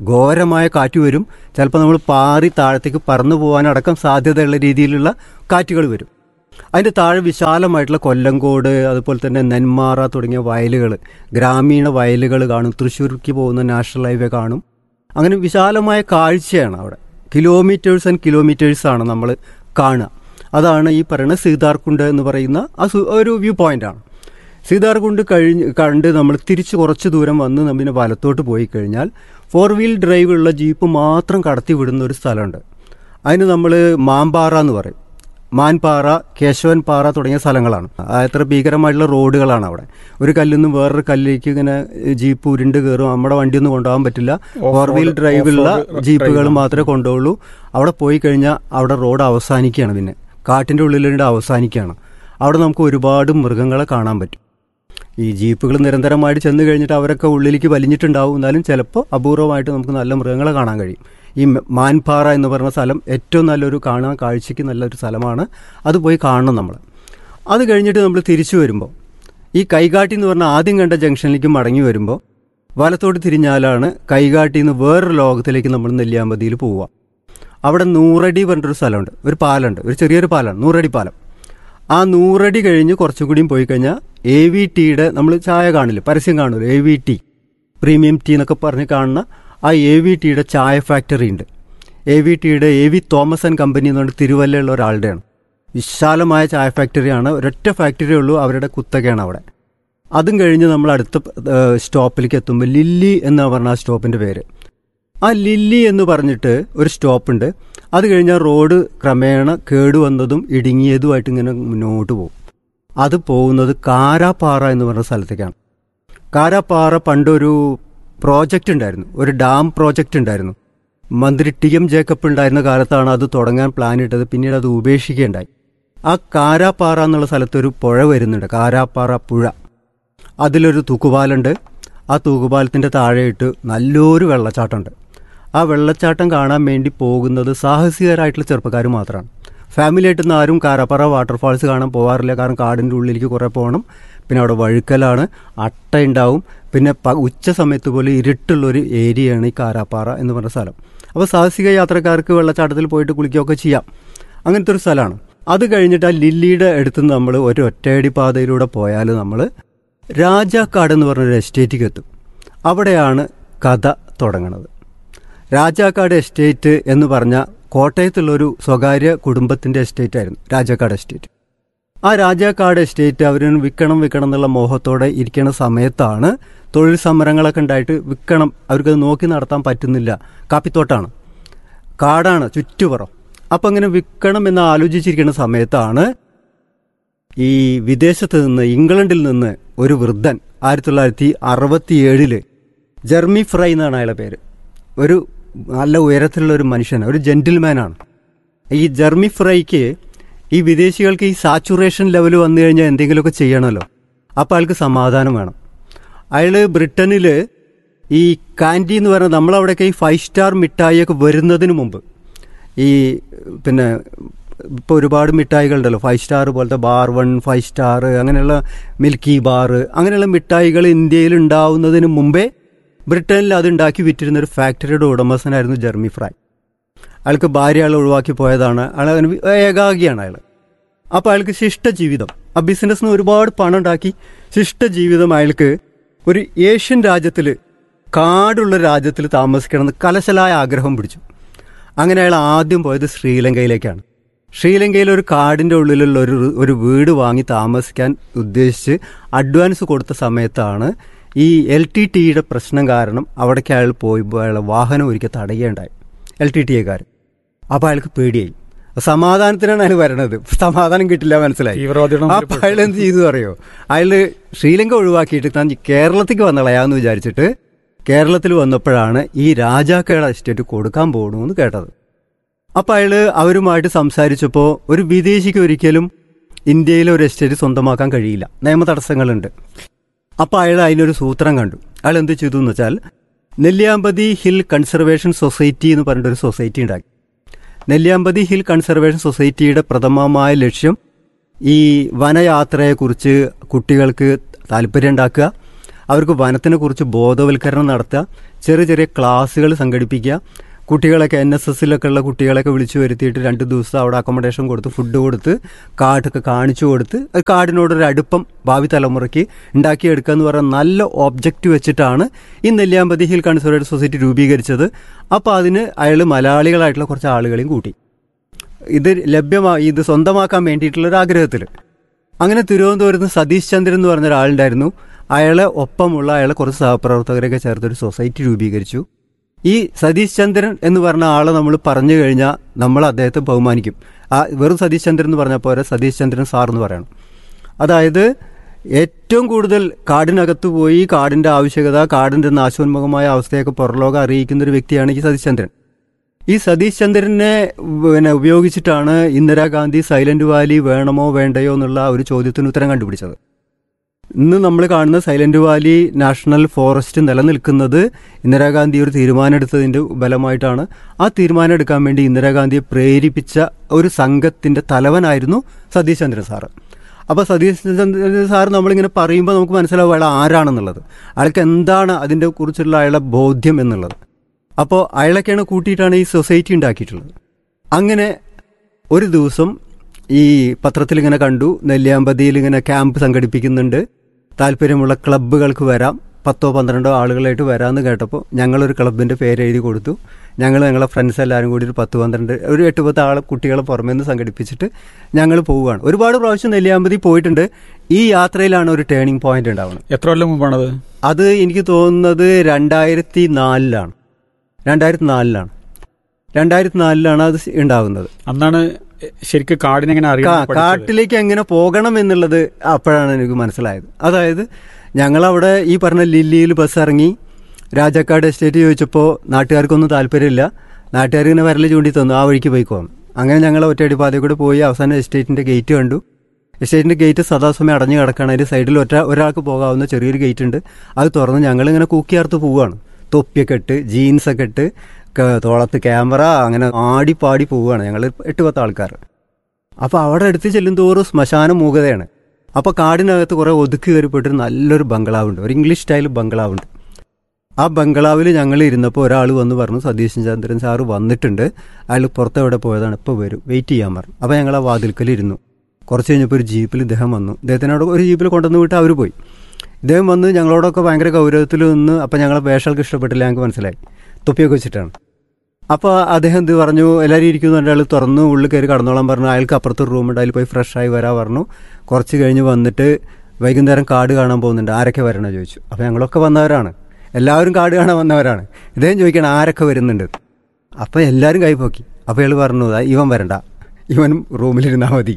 ഘോരമായ കാറ്റ് വരും ചിലപ്പോൾ നമ്മൾ പാറി താഴത്തേക്ക് പറന്നു പോകാനടക്കം സാധ്യതയുള്ള രീതിയിലുള്ള കാറ്റുകൾ വരും അതിൻ്റെ താഴെ വിശാലമായിട്ടുള്ള കൊല്ലങ്കോട് അതുപോലെ തന്നെ നെന്മാറ തുടങ്ങിയ വയലുകൾ ഗ്രാമീണ വയലുകൾ കാണും തൃശ്ശൂർക്ക് പോകുന്ന നാഷണൽ ഹൈവേ കാണും അങ്ങനെ വിശാലമായ കാഴ്ചയാണ് അവിടെ കിലോമീറ്റേഴ്സ് ആൻഡ് കിലോമീറ്റേഴ്സ് ആണ് നമ്മൾ കാണുക അതാണ് ഈ പറയുന്ന സീതാർകുണ്ട് എന്ന് പറയുന്ന ആ സു- ഒരു വ്യൂ പോയിന്റാണ് സീതാർകുണ്ട് കഴിഞ്ഞ് കണ്ട് നമ്മൾ തിരിച്ച് കുറച്ച് ദൂരം വന്ന് നമ്മിനെ വലത്തോട്ട് പോയി കഴിഞ്ഞാൽ ഫോർ വീൽ ഡ്രൈവ് ഉള്ള ജീപ്പ് മാത്രം കടത്തി വിടുന്ന ഒരു സ്ഥലമുണ്ട് അതിന് നമ്മൾ മാമ്പാറ എന്ന് പറയും മാൻപാറ കേശവൻ പാറ തുടങ്ങിയ സ്ഥലങ്ങളാണ് ആ, എത്ര ഭീകരമായിട്ടുള്ള റോഡുകളാണ് അവിടെ ഒരു കല്ലിൽ നിന്നും വേറൊരു കല്ലിലേക്ക് ഇങ്ങനെ ജീപ്പ് ഉരുണ്ട് കയറും നമ്മുടെ വണ്ടിയൊന്നും കൊണ്ടുപോകാൻ പറ്റില്ല ഫോർ വീൽ ഡ്രൈവുള്ള ജീപ്പുകൾ മാത്രമേ കൊണ്ടുപോകുള്ളൂ അവിടെ പോയി കഴിഞ്ഞാൽ അവിടെ റോഡ് അവസാനിക്കുകയാണ് പിന്നെ കാട്ടിൻ്റെ ഉള്ളിലുണ്ട് അവസാനിക്കുകയാണ് അവിടെ നമുക്ക് ഒരുപാട് മൃഗങ്ങളെ കാണാൻ പറ്റും ഈ ജീപ്പുകൾ നിരന്തരമായിട്ട് ചെന്ന് കഴിഞ്ഞിട്ട് അവരൊക്കെ ഉള്ളിലേക്ക് വലിഞ്ഞിട്ടുണ്ടാവും എന്നാലും ചിലപ്പോൾ അപൂർവമായിട്ട് നമുക്ക് നല്ല മൃഗങ്ങളെ കാണാൻ കഴിയും ഈ മ- മാൻപാറ എന്ന് പറയുന്ന സ്ഥലം ഏറ്റവും നല്ലൊരു കാണാൻ കാഴ്ചയ്ക്ക് നല്ലൊരു സ്ഥലമാണ് അത് പോയി കാണണം നമ്മൾ അത് കഴിഞ്ഞിട്ട് നമ്മൾ തിരിച്ചു വരുമ്പോൾ ഈ കൈകാട്ടി എന്ന് പറഞ്ഞാൽ ആദ്യം കണ്ട ജംഗ്ഷനിലേക്ക് മടങ്ങി വരുമ്പോൾ വലത്തോട്ട് തിരിഞ്ഞാലാണ് കൈകാട്ടിൽ നിന്ന് വേറൊരു ലോകത്തിലേക്ക് നമ്മൾ നെല്ലിയാമ്പതിയിൽ പോവുക അവിടെ നൂറടി പറഞ്ഞിട്ടൊരു സ്ഥലമുണ്ട് ഒരു പാലമുണ്ട് ഒരു ചെറിയൊരു പാലമാണ് നൂറടി പാലം ആ നൂറടി കഴിഞ്ഞ് കുറച്ചും കൂടിയും പോയി കഴിഞ്ഞാൽ എ വി ടിയുടെ നമ്മൾ ചായ കാണില്ല പരസ്യം കാണില്ല A V T premium tea എന്നൊക്കെ പറഞ്ഞ് കാണുന്ന ആ എ വി ടിയുടെ ചായ ഫാക്ടറി ഉണ്ട് എ വി ടിയുടെ A V Thomas and company എന്ന് പറഞ്ഞിട്ട് തിരുവല്ലയുള്ള ഒരാളുടെയാണ് വിശാലമായ ചായ ഫാക്ടറിയാണ് ഒരൊറ്റ ഫാക്ടറിയേ ഉള്ളൂ അവരുടെ കുത്തകയാണ് അവിടെ അതും കഴിഞ്ഞ് നമ്മൾ അടുത്ത ഏഹ്, സ്റ്റോപ്പിലേക്ക് എത്തുമ്പോൾ ലില്ലി എന്ന് പറഞ്ഞ ആ സ്റ്റോപ്പിന്റെ പേര് ആ ലില്ലി എന്ന് പറഞ്ഞിട്ട് ഒരു സ്റ്റോപ്പുണ്ട് അത് കഴിഞ്ഞാൽ റോഡ് ക്രമേണ കേടുവന്നതും ഇടുങ്ങിയതുമായിട്ട് ഇങ്ങനെ മുന്നോട്ട് പോകും അത് പോകുന്നത് കാരാപ്പാറ എന്ന് പറഞ്ഞ സ്ഥലത്തേക്കാണ് കാരാപ്പാറ പണ്ടൊരു പ്രോജക്റ്റ് ഉണ്ടായിരുന്നു ഒരു ഡാം പ്രോജക്റ്റ് ഉണ്ടായിരുന്നു മന്ത്രി ടി എം ജേക്കബ് ഉണ്ടായിരുന്ന കാലത്താണ് അത് തുടങ്ങാൻ പ്ലാൻ ഇട്ടത് പിന്നീട് അത് ഉപേക്ഷിക്കുകയുണ്ടായി ആ കാരാപ്പാറ എന്നുള്ള സ്ഥലത്ത് ഒരു പുഴ വരുന്നുണ്ട് കാരാപ്പാറ പുഴ അതിലൊരു തൂക്കുപാലുണ്ട് ആ തൂക്കുപാലത്തിൻ്റെ താഴെയിട്ട് നല്ലൊരു വെള്ളച്ചാട്ടമുണ്ട് ആ വെള്ളച്ചാട്ടം കാണാൻ വേണ്ടി പോകുന്നത് സാഹസികരായിട്ടുള്ള ചെറുപ്പക്കാർ മാത്രമാണ് ഫാമിലി ആയിട്ടൊന്നും ആരും കാരാപ്പാറ വാട്ടർഫാൾസ് കാണാൻ പോകാറില്ല കാരണം കാടിൻ്റെ ഉള്ളിലേക്ക് കുറേ പോകണം പിന്നെ അവിടെ വഴുക്കലാണ് അട്ട ഉണ്ടാവും പിന്നെ പ- ഉച്ച സമയത്ത് പോലെ ഇരുട്ടുള്ളൊരു ഏരിയയാണ് ഈ കാരാപ്പാറ എന്ന് പറഞ്ഞ സ്ഥലം അപ്പോൾ സാഹസിക യാത്രക്കാർക്ക് വെള്ളച്ചാട്ടത്തിൽ പോയിട്ട് കുളിക്കുകയൊക്കെ ചെയ്യാം അങ്ങനത്തെ ഒരു സ്ഥലമാണ് അത് കഴിഞ്ഞിട്ട് ആ ലില്ലിയുടെ അടുത്ത് നമ്മൾ ഒരു ഒറ്റയടി പാതയിലൂടെ പോയാൽ നമ്മൾ രാജാക്കാട് എന്ന് പറഞ്ഞൊരു എസ്റ്റേറ്റിലേക്ക് എത്തും അവിടെയാണ് കഥ തുടങ്ങുന്നത് രാജാക്കാട് എസ്റ്റേറ്റ് എന്ന് പറഞ്ഞ കോട്ടയത്തുള്ളൊരു സ്വകാര്യ കുടുംബത്തിന്റെ എസ്റ്റേറ്റ് ആയിരുന്നു രാജാക്കാട് എസ്റ്റേറ്റ് ആ രാജാക്കാട് എസ്റ്റേറ്റ് അവർ വിൽക്കണം വിൽക്കണം എന്നുള്ള മോഹത്തോടെ ഇരിക്കുന്ന സമയത്താണ് തൊഴിൽ സമരങ്ങളൊക്കെ ഉണ്ടായിട്ട് വിൽക്കണം അവർക്കത് നോക്കി നടത്താൻ പറ്റുന്നില്ല കാപ്പിത്തോട്ടാണ് കാടാണ് ചുറ്റുപുറം അപ്പം അങ്ങനെ വിൽക്കണം എന്ന് ആലോചിച്ചിരിക്കുന്ന സമയത്താണ് ഈ വിദേശത്ത് നിന്ന് ഇംഗ്ലണ്ടിൽ നിന്ന് ഒരു വൃദ്ധൻ ആയിരത്തി തൊള്ളായിരത്തി അറുപത്തിയേഴില് ജെർമി ഫ്രൈ എന്നാണ് അയാളുടെ പേര് ഒരു നല്ല ഉയരത്തിലുള്ള ഒരു മനുഷ്യനാണ് ഒരു ജെന്റിൽമാനാണ് ഈ ജെർമി ഫ്രൈക്ക് ഈ വിദേശികൾക്ക് ഈ സാച്ചുറേഷൻ ലെവൽ വന്നു കഴിഞ്ഞാൽ എന്തെങ്കിലുമൊക്കെ ചെയ്യണമല്ലോ അപ്പോൾ അയാൾക്ക് സമാധാനം വേണം അയാൾ ബ്രിട്ടനിൽ ഈ കാൻഡി എന്ന് പറയുന്നത് നമ്മളവിടെയൊക്കെ ഈ ഫൈവ് സ്റ്റാർ മിഠായിയൊക്കെ വരുന്നതിന് മുമ്പ് ഈ പിന്നെ ഇപ്പോൾ ഒരുപാട് മിഠായികളുണ്ടല്ലോ ഫൈവ് സ്റ്റാർ പോലത്തെ ബാർ വൺ ഫൈവ് സ്റ്റാർ അങ്ങനെയുള്ള മിൽക്കി ബാർ അങ്ങനെയുള്ള മിഠായികൾ ഇന്ത്യയിൽ ഉണ്ടാവുന്നതിന് മുമ്പേ ബ്രിട്ടനിൽ അത് ഉണ്ടാക്കി വിറ്റിരുന്ന ഒരു ഫാക്ടറിയുടെ ഉടമസ്ഥനായിരുന്നു ജെർമി ഫ്രൈ അയാൾക്ക് ഭാര്യ അയാൾ ഒഴിവാക്കി പോയതാണ് അയാൾ അങ്ങനെ വി- ഏകാഗിയാണ് അയാൾ അപ്പോൾ അയാൾക്ക് ശിഷ്ട ജീവിതം ആ ബിസിനസ്സിന് ഒരുപാട് പണം ഉണ്ടാക്കി ശിഷ്ട ജീവിതം അയാൾക്ക് ഒരു ഏഷ്യൻ രാജ്യത്തിൽ കാടുള്ള രാജ്യത്തിൽ താമസിക്കണമെന്ന് കലശലായ ആഗ്രഹം പിടിച്ചു അങ്ങനെ അയാൾ ആദ്യം പോയത് ശ്രീലങ്കയിലേക്കാണ് ശ്രീലങ്കയിൽ ഒരു കാടിൻ്റെ ഉള്ളിലുള്ള ഒരു ഒരു വീട് വാങ്ങി താമസിക്കാൻ ഉദ്ദേശിച്ച് അഡ്വാൻസ് കൊടുത്ത സമയത്താണ് ഈ എൽ ടി ടിയുടെ പ്രശ്നം കാരണം അവിടേക്ക് അയാൾ പോയപ്പോൾ അയാളെ വാഹനം ഒരിക്കൽ തടയുകയുണ്ടായി എൽ ടി ടി എക്കാർ അപ്പോൾ അയാൾക്ക് പേടിയായി സമാധാനത്തിനാണ് അയാൾ വരണത് സമാധാനം കിട്ടില്ല മനസ്സിലായി തീവ്രവാദിയുടെ മുമ്പിൽ അപ്പൊ അയാൾ എന്ത് ചെയ്തു അറിയോ അയാള് ശ്രീലങ്ക ഒഴിവാക്കിയിട്ട് താൻ കേരളത്തിലേക്ക് വന്നളയാന്ന് വിചാരിച്ചിട്ട് കേരളത്തിൽ വന്നപ്പോഴാണ് ഈ രാജാക്കയുടെ എസ്റ്റേറ്റ് കൊടുക്കാൻ പോകണമെന്ന് കേട്ടത് അപ്പൊ അയാള് അവരുമായിട്ട് സംസാരിച്ചപ്പോൾ ഒരു വിദേശിക്ക് ഒരിക്കലും ഇന്ത്യയിലെ ഒരു എസ്റ്റേറ്റ് സ്വന്തമാക്കാൻ കഴിയില്ല നിയമ തടസ്സങ്ങളുണ്ട് അപ്പൊ അയാൾ അതിനൊരു സൂത്രം കണ്ടു അയാൾ എന്ത് ചെയ്തു എന്ന് വെച്ചാൽ നെല്ലിയാമ്പതി ഹിൽ കൺസർവേഷൻ സൊസൈറ്റി എന്ന് പറഞ്ഞിട്ടൊരു സൊസൈറ്റി ഉണ്ടാക്കി നെല്ലിയാമ്പതി ഹിൽ കൺസർവേഷൻ സൊസൈറ്റിയുടെ പ്രഥമമായ ലക്ഷ്യം ഈ വനയാത്രയെക്കുറിച്ച് കുട്ടികൾക്ക് താല്പര്യം ഉണ്ടാക്കുക അവർക്ക് വനത്തിനെ കുറിച്ച് ബോധവൽക്കരണം നടത്തുക ചെറിയ ചെറിയ ക്ലാസ്സുകൾ സംഘടിപ്പിക്കുക കുട്ടികളൊക്കെ എൻ എസ് എസിലൊക്കെ ഉള്ള കുട്ടികളൊക്കെ വിളിച്ചു വരുത്തിയിട്ട് രണ്ട് ദിവസം അവിടെ അക്കോമഡേഷൻ കൊടുത്ത് ഫുഡ് കൊടുത്ത് കാർഡൊക്കെ കാണിച്ചു കൊടുത്ത് അത് കാർഡിനോടൊരു അടുപ്പം ഭാവി തലമുറയ്ക്ക് ഉണ്ടാക്കിയെടുക്കുക എന്ന് പറയുന്ന നല്ല ഒബ്ജക്റ്റ് വെച്ചിട്ടാണ് ഈ നെല്ലിയാമ്പതി ഹിൽ കൺസർവേറ്റീവ് സൊസൈറ്റി രൂപീകരിച്ചത് അപ്പോൾ അതിന് അയാൾ മലയാളികളായിട്ടുള്ള കുറച്ച് ആളുകളെയും കൂട്ടി ഇത് ലഭ്യമാ ഇത് സ്വന്തമാക്കാൻ വേണ്ടിയിട്ടുള്ള ഒരു ആഗ്രഹത്തിൽ അങ്ങനെ തിരുവനന്തപുരത്ത് സതീഷ് ചന്ദ്രൻ എന്ന് പറഞ്ഞ ഒരാളുണ്ടായിരുന്നു അയാളെ ഒപ്പമുള്ള അയാളെ കുറച്ച് സഹപ്രവർത്തകരൊക്കെ ചേർത്തൊരു സൊസൈറ്റി രൂപീകരിച്ചു ഈ സതീഷ് ചന്ദ്രൻ എന്ന് പറഞ്ഞ ആളെ നമ്മൾ പറഞ്ഞു കഴിഞ്ഞാൽ നമ്മൾ അദ്ദേഹത്തെ ബഹുമാനിക്കും ആ വെറും സതീഷ് ചന്ദ്രൻ എന്ന് പറഞ്ഞാൽ പോരെ സതീഷ് ചന്ദ്രൻ സാർ എന്ന് പറയണം അതായത് ഏറ്റവും കൂടുതൽ കാടിനകത്ത് പോയി കാടിന്റെ ആവശ്യകത കാടിന്റെ നാശോന്മുഖമായ അവസ്ഥയൊക്കെ പുറലോകം അറിയിക്കുന്ന ഒരു വ്യക്തിയാണ് ഈ സതീഷ് ചന്ദ്രൻ ഈ സതീഷ് ചന്ദ്രനെ പിന്നെ ഉപയോഗിച്ചിട്ടാണ് ഇന്ദിരാഗാന്ധി സൈലന്റ് വാലി വേണമോ വേണ്ടയോ എന്നുള്ള ഒരു ചോദ്യത്തിന് ഉത്തരം കണ്ടുപിടിച്ചത് ഇന്ന് നമ്മൾ കാണുന്ന സൈലന്റ് വാലി നാഷണൽ ഫോറസ്റ്റ് നിലനിൽക്കുന്നത് ഇന്ദിരാഗാന്ധി ഒരു തീരുമാനമെടുത്തതിന്റെ ബലമായിട്ടാണ് ആ തീരുമാനം എടുക്കാൻ വേണ്ടി ഇന്ദിരാഗാന്ധിയെ പ്രേരിപ്പിച്ച ഒരു സംഘത്തിന്റെ തലവനായിരുന്നു സതീഷ് ചന്ദ്രൻ സാറ് അപ്പോൾ സതീഷ് ചന്ദ്രൻ സാർ നമ്മളിങ്ങനെ പറയുമ്പോൾ നമുക്ക് മനസ്സിലാവും അയാൾ ആരാണെന്നുള്ളത് അയാൾക്ക് എന്താണ് അതിൻ്റെ കുറിച്ചുള്ള അയാളുടെ ബോധ്യം എന്നുള്ളത് അപ്പോൾ അയാളൊക്കെയാണ് കൂട്ടിയിട്ടാണ് ഈ സൊസൈറ്റി ഉണ്ടാക്കിയിട്ടുള്ളത് അങ്ങനെ ഒരു ദിവസം ഈ പത്രത്തിൽ ഇങ്ങനെ കണ്ടു നെല്ലിയാമ്പതിയിൽ ഇങ്ങനെ ക്യാമ്പ് സംഘടിപ്പിക്കുന്നുണ്ട് താല്പര്യമുള്ള ക്ലബ്ബുകൾക്ക് വരാം പത്തോ പന്ത്രണ്ടോ ആളുകളായിട്ട് വരാമെന്ന് കേട്ടപ്പോൾ ഞങ്ങളൊരു ക്ലബിൻ്റെ പേര് എഴുതി കൊടുത്തു ഞങ്ങൾ ഞങ്ങളെ ഫ്രണ്ട്സ് എല്ലാവരും കൂടി ഒരു പത്ത് പന്ത്രണ്ട് ഒരു എട്ട് പത്ത് ആളെ കുട്ടികളെ പുറമേ നിന്ന് സംഘടിപ്പിച്ചിട്ട് ഞങ്ങൾ പോവുകയാണ് ഒരുപാട് പ്രാവശ്യം നെല്ലിയാമ്പതി പോയിട്ടുണ്ട് ഈ യാത്രയിലാണ് ഒരു ടേണിംഗ് പോയിന്റ് ഉണ്ടാവുന്നത് എത്ര കൊല്ലം മുമ്പാണത് അത് എനിക്ക് തോന്നുന്നത് രണ്ടായിരത്തി നാലിലാണ് രണ്ടായിരത്തി നാലിലാണ് രണ്ടായിരത്തി നാലിലാണ് അത് ഉണ്ടാകുന്നത് അന്നാണ് ശരിക്കും കാടിനെങ്ങനെ കാ- അറിയാൻ പഠിച്ചത്. കാട്ടിലേക്ക് എങ്ങനെ പോകണം എന്നുള്ളത് അപ്പോഴാണ് എനിക്ക് മനസ്സിലായത് അതായത് ഞങ്ങളവിടെ ഈ പറഞ്ഞ ലില്ലിയിൽ ബസ് ഇറങ്ങി രാജാക്കാട് എസ്റ്റേറ്റ് ചോദിച്ചപ്പോൾ നാട്ടുകാർക്കൊന്നും താല്പര്യമില്ല നാട്ടുകാർ ഇങ്ങനെ വരൽ ചൂണ്ടി തന്നു ആ വഴിക്ക് പോയിക്കോന്നു അങ്ങനെ ഞങ്ങൾ ഒറ്റയടി പാതയിൽ കൂടെ പോയി അവസാനം എസ്റ്റേറ്റിന്റെ ഗേറ്റ് കണ്ടു എസ്റ്റേറ്റിന്റെ ഗേറ്റ് സദാസമയം അടഞ്ഞു കിടക്കുകയാണ് അതിന്റെ സൈഡിൽ ഒറ്റ ഒരാൾക്ക് പോകാവുന്ന ചെറിയൊരു ഗേറ്റ് ഉണ്ട് അത് തുറന്ന് ഞങ്ങൾ ഇങ്ങനെ കൂക്കിയാർത്ത് പോവുകയാണ് തൊപ്പിയൊക്കെ ഇട്ട് ജീൻസൊക്കെ ഇട്ട് ക- തോളത്ത് ക്യാമറ അങ്ങനെ ആടിപ്പാടി പോവുകയാണ് ഞങ്ങൾ എട്ട് പത്ത് ആൾക്കാർ അപ്പോൾ അവിടെ അടുത്ത് ചെല്ലും തോറും ശ്മശാന മൂകതയാണ് അപ്പോൾ കാടിനകത്ത് കുറേ ഒതുക്കി കയറിപ്പോയിട്ടൊരു നല്ലൊരു ബംഗ്ലാവുണ്ട് ഒരു ഇംഗ്ലീഷ് സ്റ്റൈൽ ബംഗ്ലാവുണ്ട് ആ ബംഗ്ലാവിൽ ഞങ്ങൾ ഇരുന്നപ്പോൾ ഒരാൾ വന്ന് പറഞ്ഞു സതീശൻ ചന്ദ്രൻ സാറ് വന്നിട്ടുണ്ട് അയാൾ പുറത്ത് എവിടെ പോയതാണ് ഇപ്പോൾ വരും വെയിറ്റ് ചെയ്യാൻ പറഞ്ഞു അപ്പോൾ ഞങ്ങൾ ആ വാതിൽക്കൽ ഇരുന്നു കുറച്ച് കഴിഞ്ഞപ്പോൾ ഒരു ജീപ്പിൽ ഇദ്ദേഹം വന്നു ഇദ്ദേഹത്തിനോട് ഒരു ജീപ്പിൽ കൊണ്ടുവന്ന് വിട്ട് അവർ പോയി ഇദ്ദേഹം വന്ന് ഞങ്ങളോടൊക്കെ ഭയങ്കര ഗൗരവത്തിൽ നിന്ന് അപ്പോൾ ഞങ്ങളെ വേഷങ്ങൾക്ക് ഇഷ്ടപ്പെട്ടില്ല ഞങ്ങൾക്ക് മനസ്സിലായി തൊപ്പിയൊക്കെ വെച്ചിട്ടാണ് അപ്പോൾ അദ്ദേഹം ഇത് പറഞ്ഞു എല്ലാവരും ഇരിക്കുന്നു അയാൾ തുറന്നു ഉള്ളിൽ കയറി കടന്നോളാൻ പറഞ്ഞു അയാൾക്ക് അപ്പുറത്തൊരു റൂമുണ്ട് അതിൽ പോയി ഫ്രഷ് ആയി വരാൻ പറഞ്ഞു കുറച്ച് കഴിഞ്ഞ് വന്നിട്ട് വൈകുന്നേരം കാട് കാണാൻ പോകുന്നുണ്ട് ആരൊക്കെ വരണോ ചോദിച്ചു അപ്പോൾ ഞങ്ങളൊക്കെ വന്നവരാണ് എല്ലാവരും കാട് കാണാൻ വന്നവരാണ് ഇദ്ദേഹം ചോദിക്കണം ആരൊക്കെ വരുന്നുണ്ട് അപ്പോൾ എല്ലാവരും കൈപോക്കി അപ്പോൾ അയാൾ പറഞ്ഞു "ദാ ഇവൻ വരണ്ട ഇവൻ റൂമിലിരുന്നാൽ മതി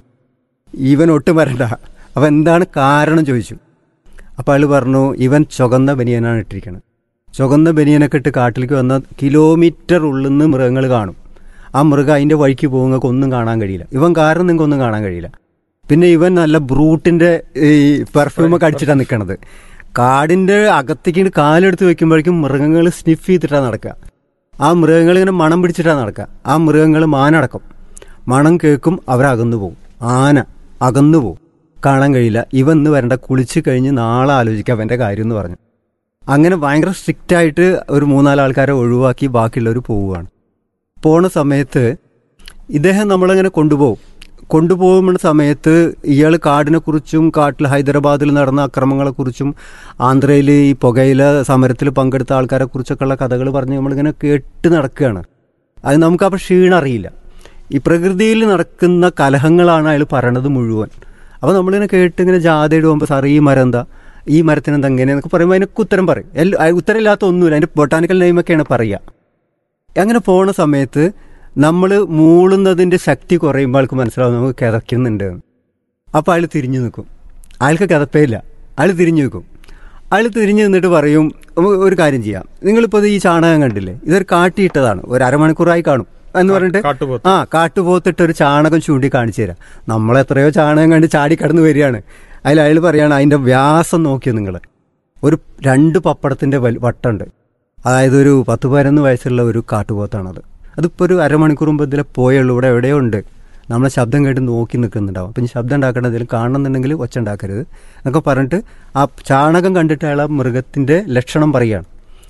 ഇവൻ ഒട്ടും വരണ്ട അപ്പോൾ എന്താണ് കാരണം ചോദിച്ചു അപ്പോൾ അയാൾ പറഞ്ഞു ഇവൻ ചുവന്ന ബനിയനാണ് ഇട്ടിരിക്കുന്നത് ചുവന്ന ബനിയനൊക്കെ ഇട്ട് കാട്ടിലേക്ക് വന്ന കിലോമീറ്റർ ഉള്ളിൽ നിന്ന് മൃഗങ്ങൾ കാണും ആ മൃഗം അതിൻ്റെ വഴിക്ക് പോകുന്നൊക്കെ ഒന്നും കാണാൻ കഴിയില്ല ഇവൻ കാരണം നിങ്ങൾക്ക് ഒന്നും കാണാൻ കഴിയില്ല പിന്നെ ഇവൻ നല്ല ബ്രൂട്ടിൻ്റെ ഈ പെർഫ്യൂമൊക്കെ അടിച്ചിട്ടാണ് നിൽക്കണത് കാടിൻ്റെ അകത്തേക്ക് കാലെടുത്ത് വെക്കുമ്പോഴേക്കും മൃഗങ്ങൾ സ്നിഫ് ചെയ്തിട്ടാണ് നടക്കുക ആ മൃഗങ്ങൾ ഇങ്ങനെ മണം പിടിച്ചിട്ടാണ് നടക്കുക ആ മൃഗങ്ങൾ മാനടക്കം മണം കേൾക്കും അവരകന്നു പോകും ആന അകന്നു പോകും കാണാൻ കഴിയില്ല ഇവ ഇന്ന് വരണ്ട കുളിച്ച് കഴിഞ്ഞ് നാളെ ആലോചിക്കാം അവൻ്റെ കാര്യം എന്ന് പറഞ്ഞു അങ്ങനെ ഭയങ്കര സ്ട്രിക്റ്റ് ആയിട്ട് ഒരു മൂന്നാല് ആൾക്കാരെ ഒഴിവാക്കി ബാക്കിയുള്ളവർ പോവുകയാണ് പോണ സമയത്ത് ഇദ്ദേഹം നമ്മളങ്ങനെ കൊണ്ടുപോകും കൊണ്ടുപോകുന്ന സമയത്ത് ഇയാൾ കാടിനെക്കുറിച്ചും കാട്ടിൽ ഹൈദരാബാദിൽ നടന്ന അക്രമങ്ങളെക്കുറിച്ചും ആന്ധ്രയിൽ ഈ പുകയില സമരത്തിൽ പങ്കെടുത്ത ആൾക്കാരെ കുറിച്ചൊക്കെയുള്ള കഥകൾ പറഞ്ഞ് നമ്മളിങ്ങനെ കേട്ട് നടക്കുകയാണ് അത് നമുക്കപ്പോൾ ക്ഷീണം അറിയില്ല ഈ പ്രകൃതിയിൽ നടക്കുന്ന കലഹങ്ങളാണ് അയാൾ പറയണത് മുഴുവൻ അപ്പോൾ നമ്മളിങ്ങനെ കേട്ട് ഇങ്ങനെ ജാഥ ഇടുമ്പോൾ സാർ ഈ മരം എന്താ ഈ മരത്തിന് എന്താ എങ്ങനെയെന്നൊക്കെ പറയുമ്പോൾ അതിനൊക്കെ ഉത്തരം പറയും എല്ലാ ഉത്തരമില്ലാത്ത ഒന്നുമില്ല അതിൻ്റെ ബൊട്ടാനിക്കൽ നെയിമൊക്കെയാണ് പറയുക അങ്ങനെ പോണ സമയത്ത് നമ്മൾ മൂളുന്നതിൻ്റെ ശക്തി കുറയുമ്പോൾ ആൾക്ക് മനസ്സിലാവും നമുക്ക് കിതയ്ക്കുന്നുണ്ട് എന്ന്. അപ്പോൾ അയാൾ തിരിഞ്ഞു നിൽക്കും അയാൾക്ക് കിതപ്പേയില്ല അയാൾ തിരിഞ്ഞു നിൽക്കും അയാൾ തിരിഞ്ഞു നിന്നിട്ട് പറയും "നമുക്ക് ഒരു കാര്യം ചെയ്യാം നിങ്ങളിപ്പോൾ ഇത് ഈ ചാണകം കണ്ടില്ലേ ഇതൊരു കാട്ടിയിട്ടതാണ് ഒരു അരമണിക്കൂറായി കാണും എന്ന് പറഞ്ഞിട്ട് കാട്ടുപോത്ത്. ആ കാട്ടുപോത്തിട്ട് ഒരു ചാണകം ചൂണ്ടി കാണിച്ചു തരാം നമ്മൾ എത്രയോ ചാണകം കണ്ട് ചാടി കടന്നു വരികയാണ് അതിൽ അയാൾ പറയാണ് അതിൻ്റെ വ്യാസം നോക്കിയോ നിങ്ങൾ ഒരു രണ്ട് പപ്പടത്തിൻ്റെ വൽ- വട്ടുണ്ട് അതായത് ഒരു പത്ത് പതിനൊന്ന് വയസ്സുള്ള ഒരു കാട്ടുപോത്താണത് അതിപ്പോൾ ഒരു അരമണിക്കൂർ മുമ്പ് ഇതിലെ പോയുള്ളൂ ഇവിടെ എവിടെയോ ഉണ്ട് നമ്മളെ ശബ്ദം കേട്ട് നോക്കി നിൽക്കുന്നുണ്ടാവും അപ്പം ഇനി ശബ്ദം ഉണ്ടാക്കേണ്ട എന്തെങ്കിലും കാണണമെന്നുണ്ടെങ്കിൽ ഒച്ച ഉണ്ടാക്കരുത് എന്നൊക്കെ പറഞ്ഞിട്ട് ആ ചാണകം കണ്ടിട്ട് അയാൾ ആ മൃഗത്തിൻ്റെ ലക്ഷണം പറയുകയാണ്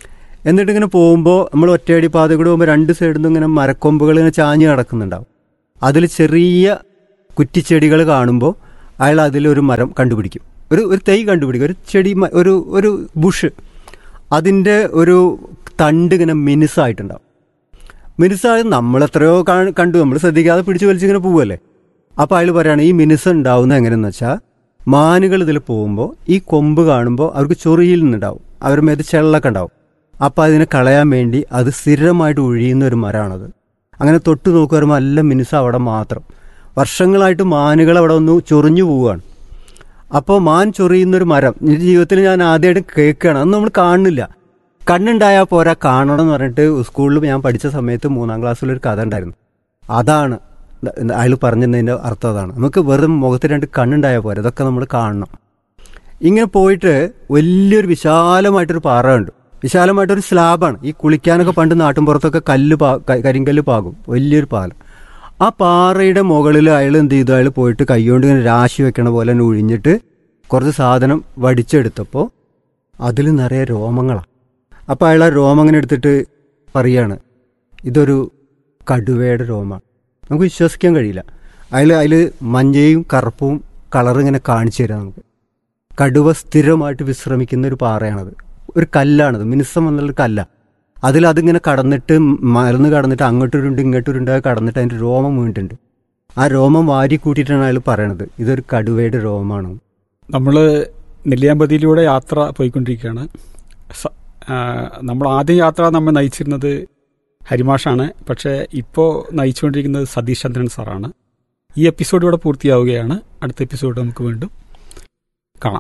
എന്നിട്ട് ഇങ്ങനെ പോകുമ്പോൾ നമ്മൾ ഒറ്റയടി പാത കൂടെ പോകുമ്പോൾ രണ്ട് സൈഡിൽ നിന്ന് ഇങ്ങനെ മരക്കൊമ്പുകൾ ഇങ്ങനെ ചാഞ്ഞ് കിടക്കുന്നുണ്ടാവും അതിൽ ചെറിയ കുറ്റിച്ചെടികൾ കാണുമ്പോൾ അയാൾ അതിലൊരു മരം കണ്ടുപിടിക്കും ഒരു ഒരു തൈ കണ്ടുപിടിക്കും ഒരു ചെടി മ- ഒരു ഒരു ബുഷ് അതിൻ്റെ ഒരു തണ്ട് ഇങ്ങനെ മിനുസായിട്ടുണ്ടാവും മിനുസായ നമ്മൾ എത്രയോ കാ- കണ്ടു നമ്മൾ ശ്രദ്ധിക്കാതെ പിടിച്ചു വലിച്ചിങ്ങനെ പോവുമല്ലേ അപ്പോൾ അയാൾ പറയാണ് ഈ മിനുസ് ഉണ്ടാവുന്നത് എങ്ങനെയെന്ന് വെച്ചാൽ മാനുകൾ ഇതിൽ പോകുമ്പോൾ ഈ കൊമ്പ് കാണുമ്പോൾ അവർക്ക് ചൊറിയിൽ നിന്നുണ്ടാവും അവരുടെ മേത്ത് ചെള്ളൊക്കെ ഉണ്ടാവും അപ്പോൾ അതിനെ കളയാൻ വേണ്ടി അത് സ്ഥിരമായിട്ട് ഒഴിയുന്ന ഒരു മരമാണത് അങ്ങനെ തൊട്ട് നോക്കി വരുമ്പോൾ നല്ല മിനുസ് അവിടെ മാത്രം വർഷങ്ങളായിട്ട് മാനുകൾ അവിടെ ഒന്ന് ചൊറിഞ്ഞു പോവുകയാണ് അപ്പോൾ മാൻ ചൊറിയുന്നൊരു മരം എൻ്റെ ജീവിതത്തിൽ ഞാൻ ആദ്യമായിട്ട് കേൾക്കുകയാണ് അന്ന് നമ്മൾ കാണുന്നില്ല കണ്ണുണ്ടായാൽ പോരാ കാണണം എന്ന് പറഞ്ഞിട്ട് സ്കൂളിൽ ഞാൻ പഠിച്ച സമയത്ത് മൂന്നാം ക്ലാസ്സിലൊരു കഥ ഉണ്ടായിരുന്നു അതാണ് അയാൾ പറഞ്ഞതിൻ്റെ അർത്ഥം അതാണ് നമുക്ക് വെറും മുഖത്ത് രണ്ട് കണ്ണുണ്ടായാൽ പോരാ ഇതൊക്കെ നമ്മൾ കാണണം ഇങ്ങനെ പോയിട്ട് വലിയൊരു വിശാലമായിട്ടൊരു പാറ ഉണ്ട് വിശാലമായിട്ടൊരു സ്ലാബാണ് ഈ കുളിക്കാനൊക്കെ പണ്ട് നാട്ടിൻപുറത്തൊക്കെ കല്ല് പാ ക- കരിങ്കല്ല് പാകും വലിയൊരു പാലം ആ പാറയുടെ മുകളിൽ അയാൾ എന്ത് ചെയ്തു അയാൾ പോയിട്ട് കൈകൊണ്ട് ഇങ്ങനെ രാശി വെക്കണ പോലെ തന്നെ ഒഴിഞ്ഞിട്ട് കുറച്ച് സാധനം വടിച്ചെടുത്തപ്പോൾ അതിൽ നിറയെ രോമങ്ങളാണ് അപ്പോൾ അയാൾ ആ രോമം അങ്ങനെ എടുത്തിട്ട് പറയാണ് ഇതൊരു കടുവയുടെ രോമമാണ് നമുക്ക് വിശ്വസിക്കാൻ കഴിയില്ല അതിൽ അതിൽ മഞ്ഞയും കറുപ്പും കളർ ഇങ്ങനെ കാണിച്ചു തരാം നമുക്ക് കടുവ സ്ഥിരമായിട്ട് വിശ്രമിക്കുന്ന ഒരു പാറയാണത് ഒരു കല്ലാണത് മിനുസം എന്നുള്ളൊരു കല്ല അതിൽ അതിങ്ങനെ കടന്നിട്ട് മലന്ന് കടന്നിട്ട് അങ്ങോട്ടൊരുണ്ട് ഇങ്ങോട്ടൊരുണ്ട് അത് കടന്നിട്ട് അതിൻ്റെ രോമം വീണിട്ടുണ്ട് ആ രോമം വാരി കൂട്ടിയിട്ടാണ് അയാൾ പറയണത് ഇതൊരു കടുവയുടെ രോമമാണ് നമ്മൾ നെല്ലിയാമ്പതിയിലൂടെ യാത്ര പോയിക്കൊണ്ടിരിക്കുകയാണ് സ- ആ, നമ്മൾ ആദ്യം യാത്ര നമ്മൾ നയിച്ചിരുന്നത് ഹരിമാഷാണ് പക്ഷേ ഇപ്പോൾ നയിച്ചുകൊണ്ടിരിക്കുന്നത് സതീഷ് ചന്ദ്രൻ സാറാണ് ഈ എപ്പിസോഡ് ഇവിടെ പൂർത്തിയാവുകയാണ് അടുത്ത എപ്പിസോഡ് നമുക്ക് വീണ്ടും കാണാം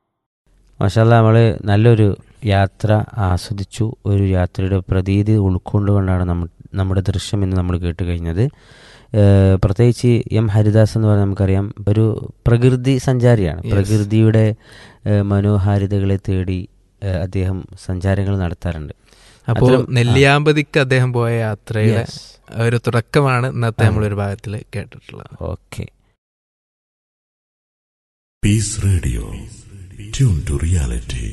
മാഷാല്ല നമ്മൾ നല്ലൊരു യാത്ര ആസ്വദിച്ചു ഒരു യാത്രയുടെ പ്രതീതി ഉൾക്കൊണ്ടുകൊണ്ടാണ് നമ്മ നമ്മുടെ ദൃശ്യം എന്ന് നമ്മൾ കേട്ട് കഴിഞ്ഞത് ഏഹ് പ്രത്യേകിച്ച് എം ഹരിദാസ് എന്ന് പറഞ്ഞാൽ നമുക്കറിയാം ഒരു പ്രകൃതി സഞ്ചാരിയാണ് Yes. പ്രകൃതിയുടെ ഏഹ് മനോഹാരിതകളെ തേടി ഏഹ് അദ്ദേഹം സഞ്ചാരങ്ങൾ നടത്താറുണ്ട് അപ്പോൾ അത്തരം- ആ. നെല്ലിയാമ്പതിക്ക് അദ്ദേഹം പോയ യാത്രയുടെ Yes. ഒരു തുടക്കമാണ് ഇന്നത്തെ ആ. നമ്മളൊരു ഭാഗത്തിൽ കേട്ടിട്ടുള്ളത് okay Peace Radio. Tune to reality.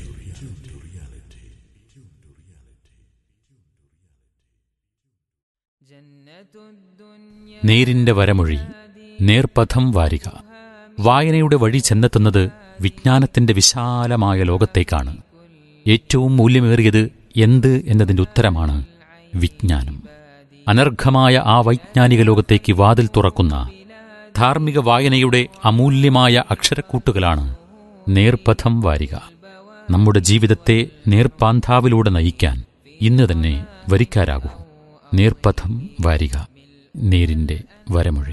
നേരിന്റെ വരമൊഴി നേർപഥം വാരിക വായനയുടെ വഴി ചെന്നെത്തുന്നത് വിജ്ഞാനത്തിന്റെ വിശാലമായ ലോകത്തേക്കാണ് ഏറ്റവും മൂല്യമേറിയത് എന്ത് എന്നതിന്റെ ഉത്തരമാണ് വിജ്ഞാനം അനർഘമായ ആ വൈജ്ഞാനിക ലോകത്തേക്ക് വാതിൽ തുറക്കുന്ന ധാർമ്മിക വായനയുടെ അമൂല്യമായ അക്ഷരക്കൂട്ടുകളാണ് നേർപഥം വാരിക നമ്മുടെ ജീവിതത്തെ നേർപ്പാന്താവിലൂടെ നയിക്കാൻ ഇന്ന് തന്നെ വരിക്കാരാകൂ നേർപഥം വാരിക നേരിന്റെ വരമൊഴി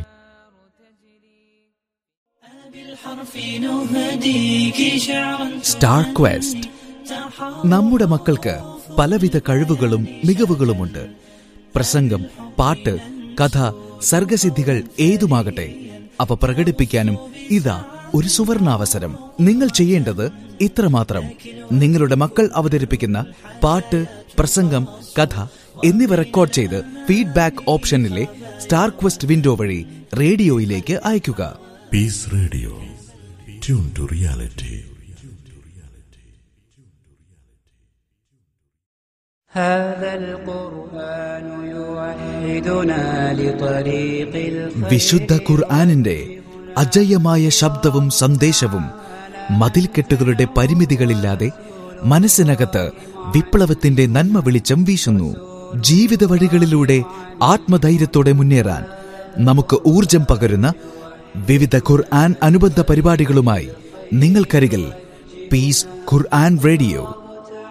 സ്റ്റാർ ക്വസ്റ്റ് നമ്മുടെ മക്കൾക്ക് പലവിധ കഴിവുകളും മികവുകളുമുണ്ട് പ്രസംഗം പാട്ട് കഥ സർഗസിദ്ധികൾ ഏതുമാകട്ടെ അവ പ്രകടിപ്പിക്കാനും ഇതാ ഒരു സുവർണാവസരം നിങ്ങൾ ചെയ്യേണ്ടത് ഇത്രമാത്രം നിങ്ങളുടെ മക്കൾ അവതരിപ്പിക്കുന്ന പാട്ട് പ്രസംഗം കഥ എന്നിവ റെക്കോർഡ് ചെയ്ത് ഫീഡ്ബാക്ക് ഓപ്ഷനിലെ സ്റ്റാർ ക്വസ്റ്റ് വിൻഡോ വഴി റേഡിയോയിലേക്ക് അയയ്ക്കുക Peace Radio. Tune to reality. هذا القرآن يوحدنا لطريق വിശുദ്ധ ഖുർആാനിന്റെ അജയ്യമായ ശബ്ദവും സന്ദേശവും മതിൽക്കെട്ടുകളുടെ പരിമിതികളില്ലാതെ മനസ്സിനകത്ത് വിപ്ലവത്തിന്റെ നന്മ വെളിച്ചം വീശുന്നു ജീവിത വഴികളിലൂടെ ആത്മധൈര്യത്തോടെ മുന്നേറാൻ നമുക്ക് ഊർജം പകരുന്ന വിവിധ ഖുർആൻ അനുബന്ധ പരിപാടികളുമായി നിങ്ങൾക്കരികിൽ പീസ് ഖുർആൻ റേഡിയോ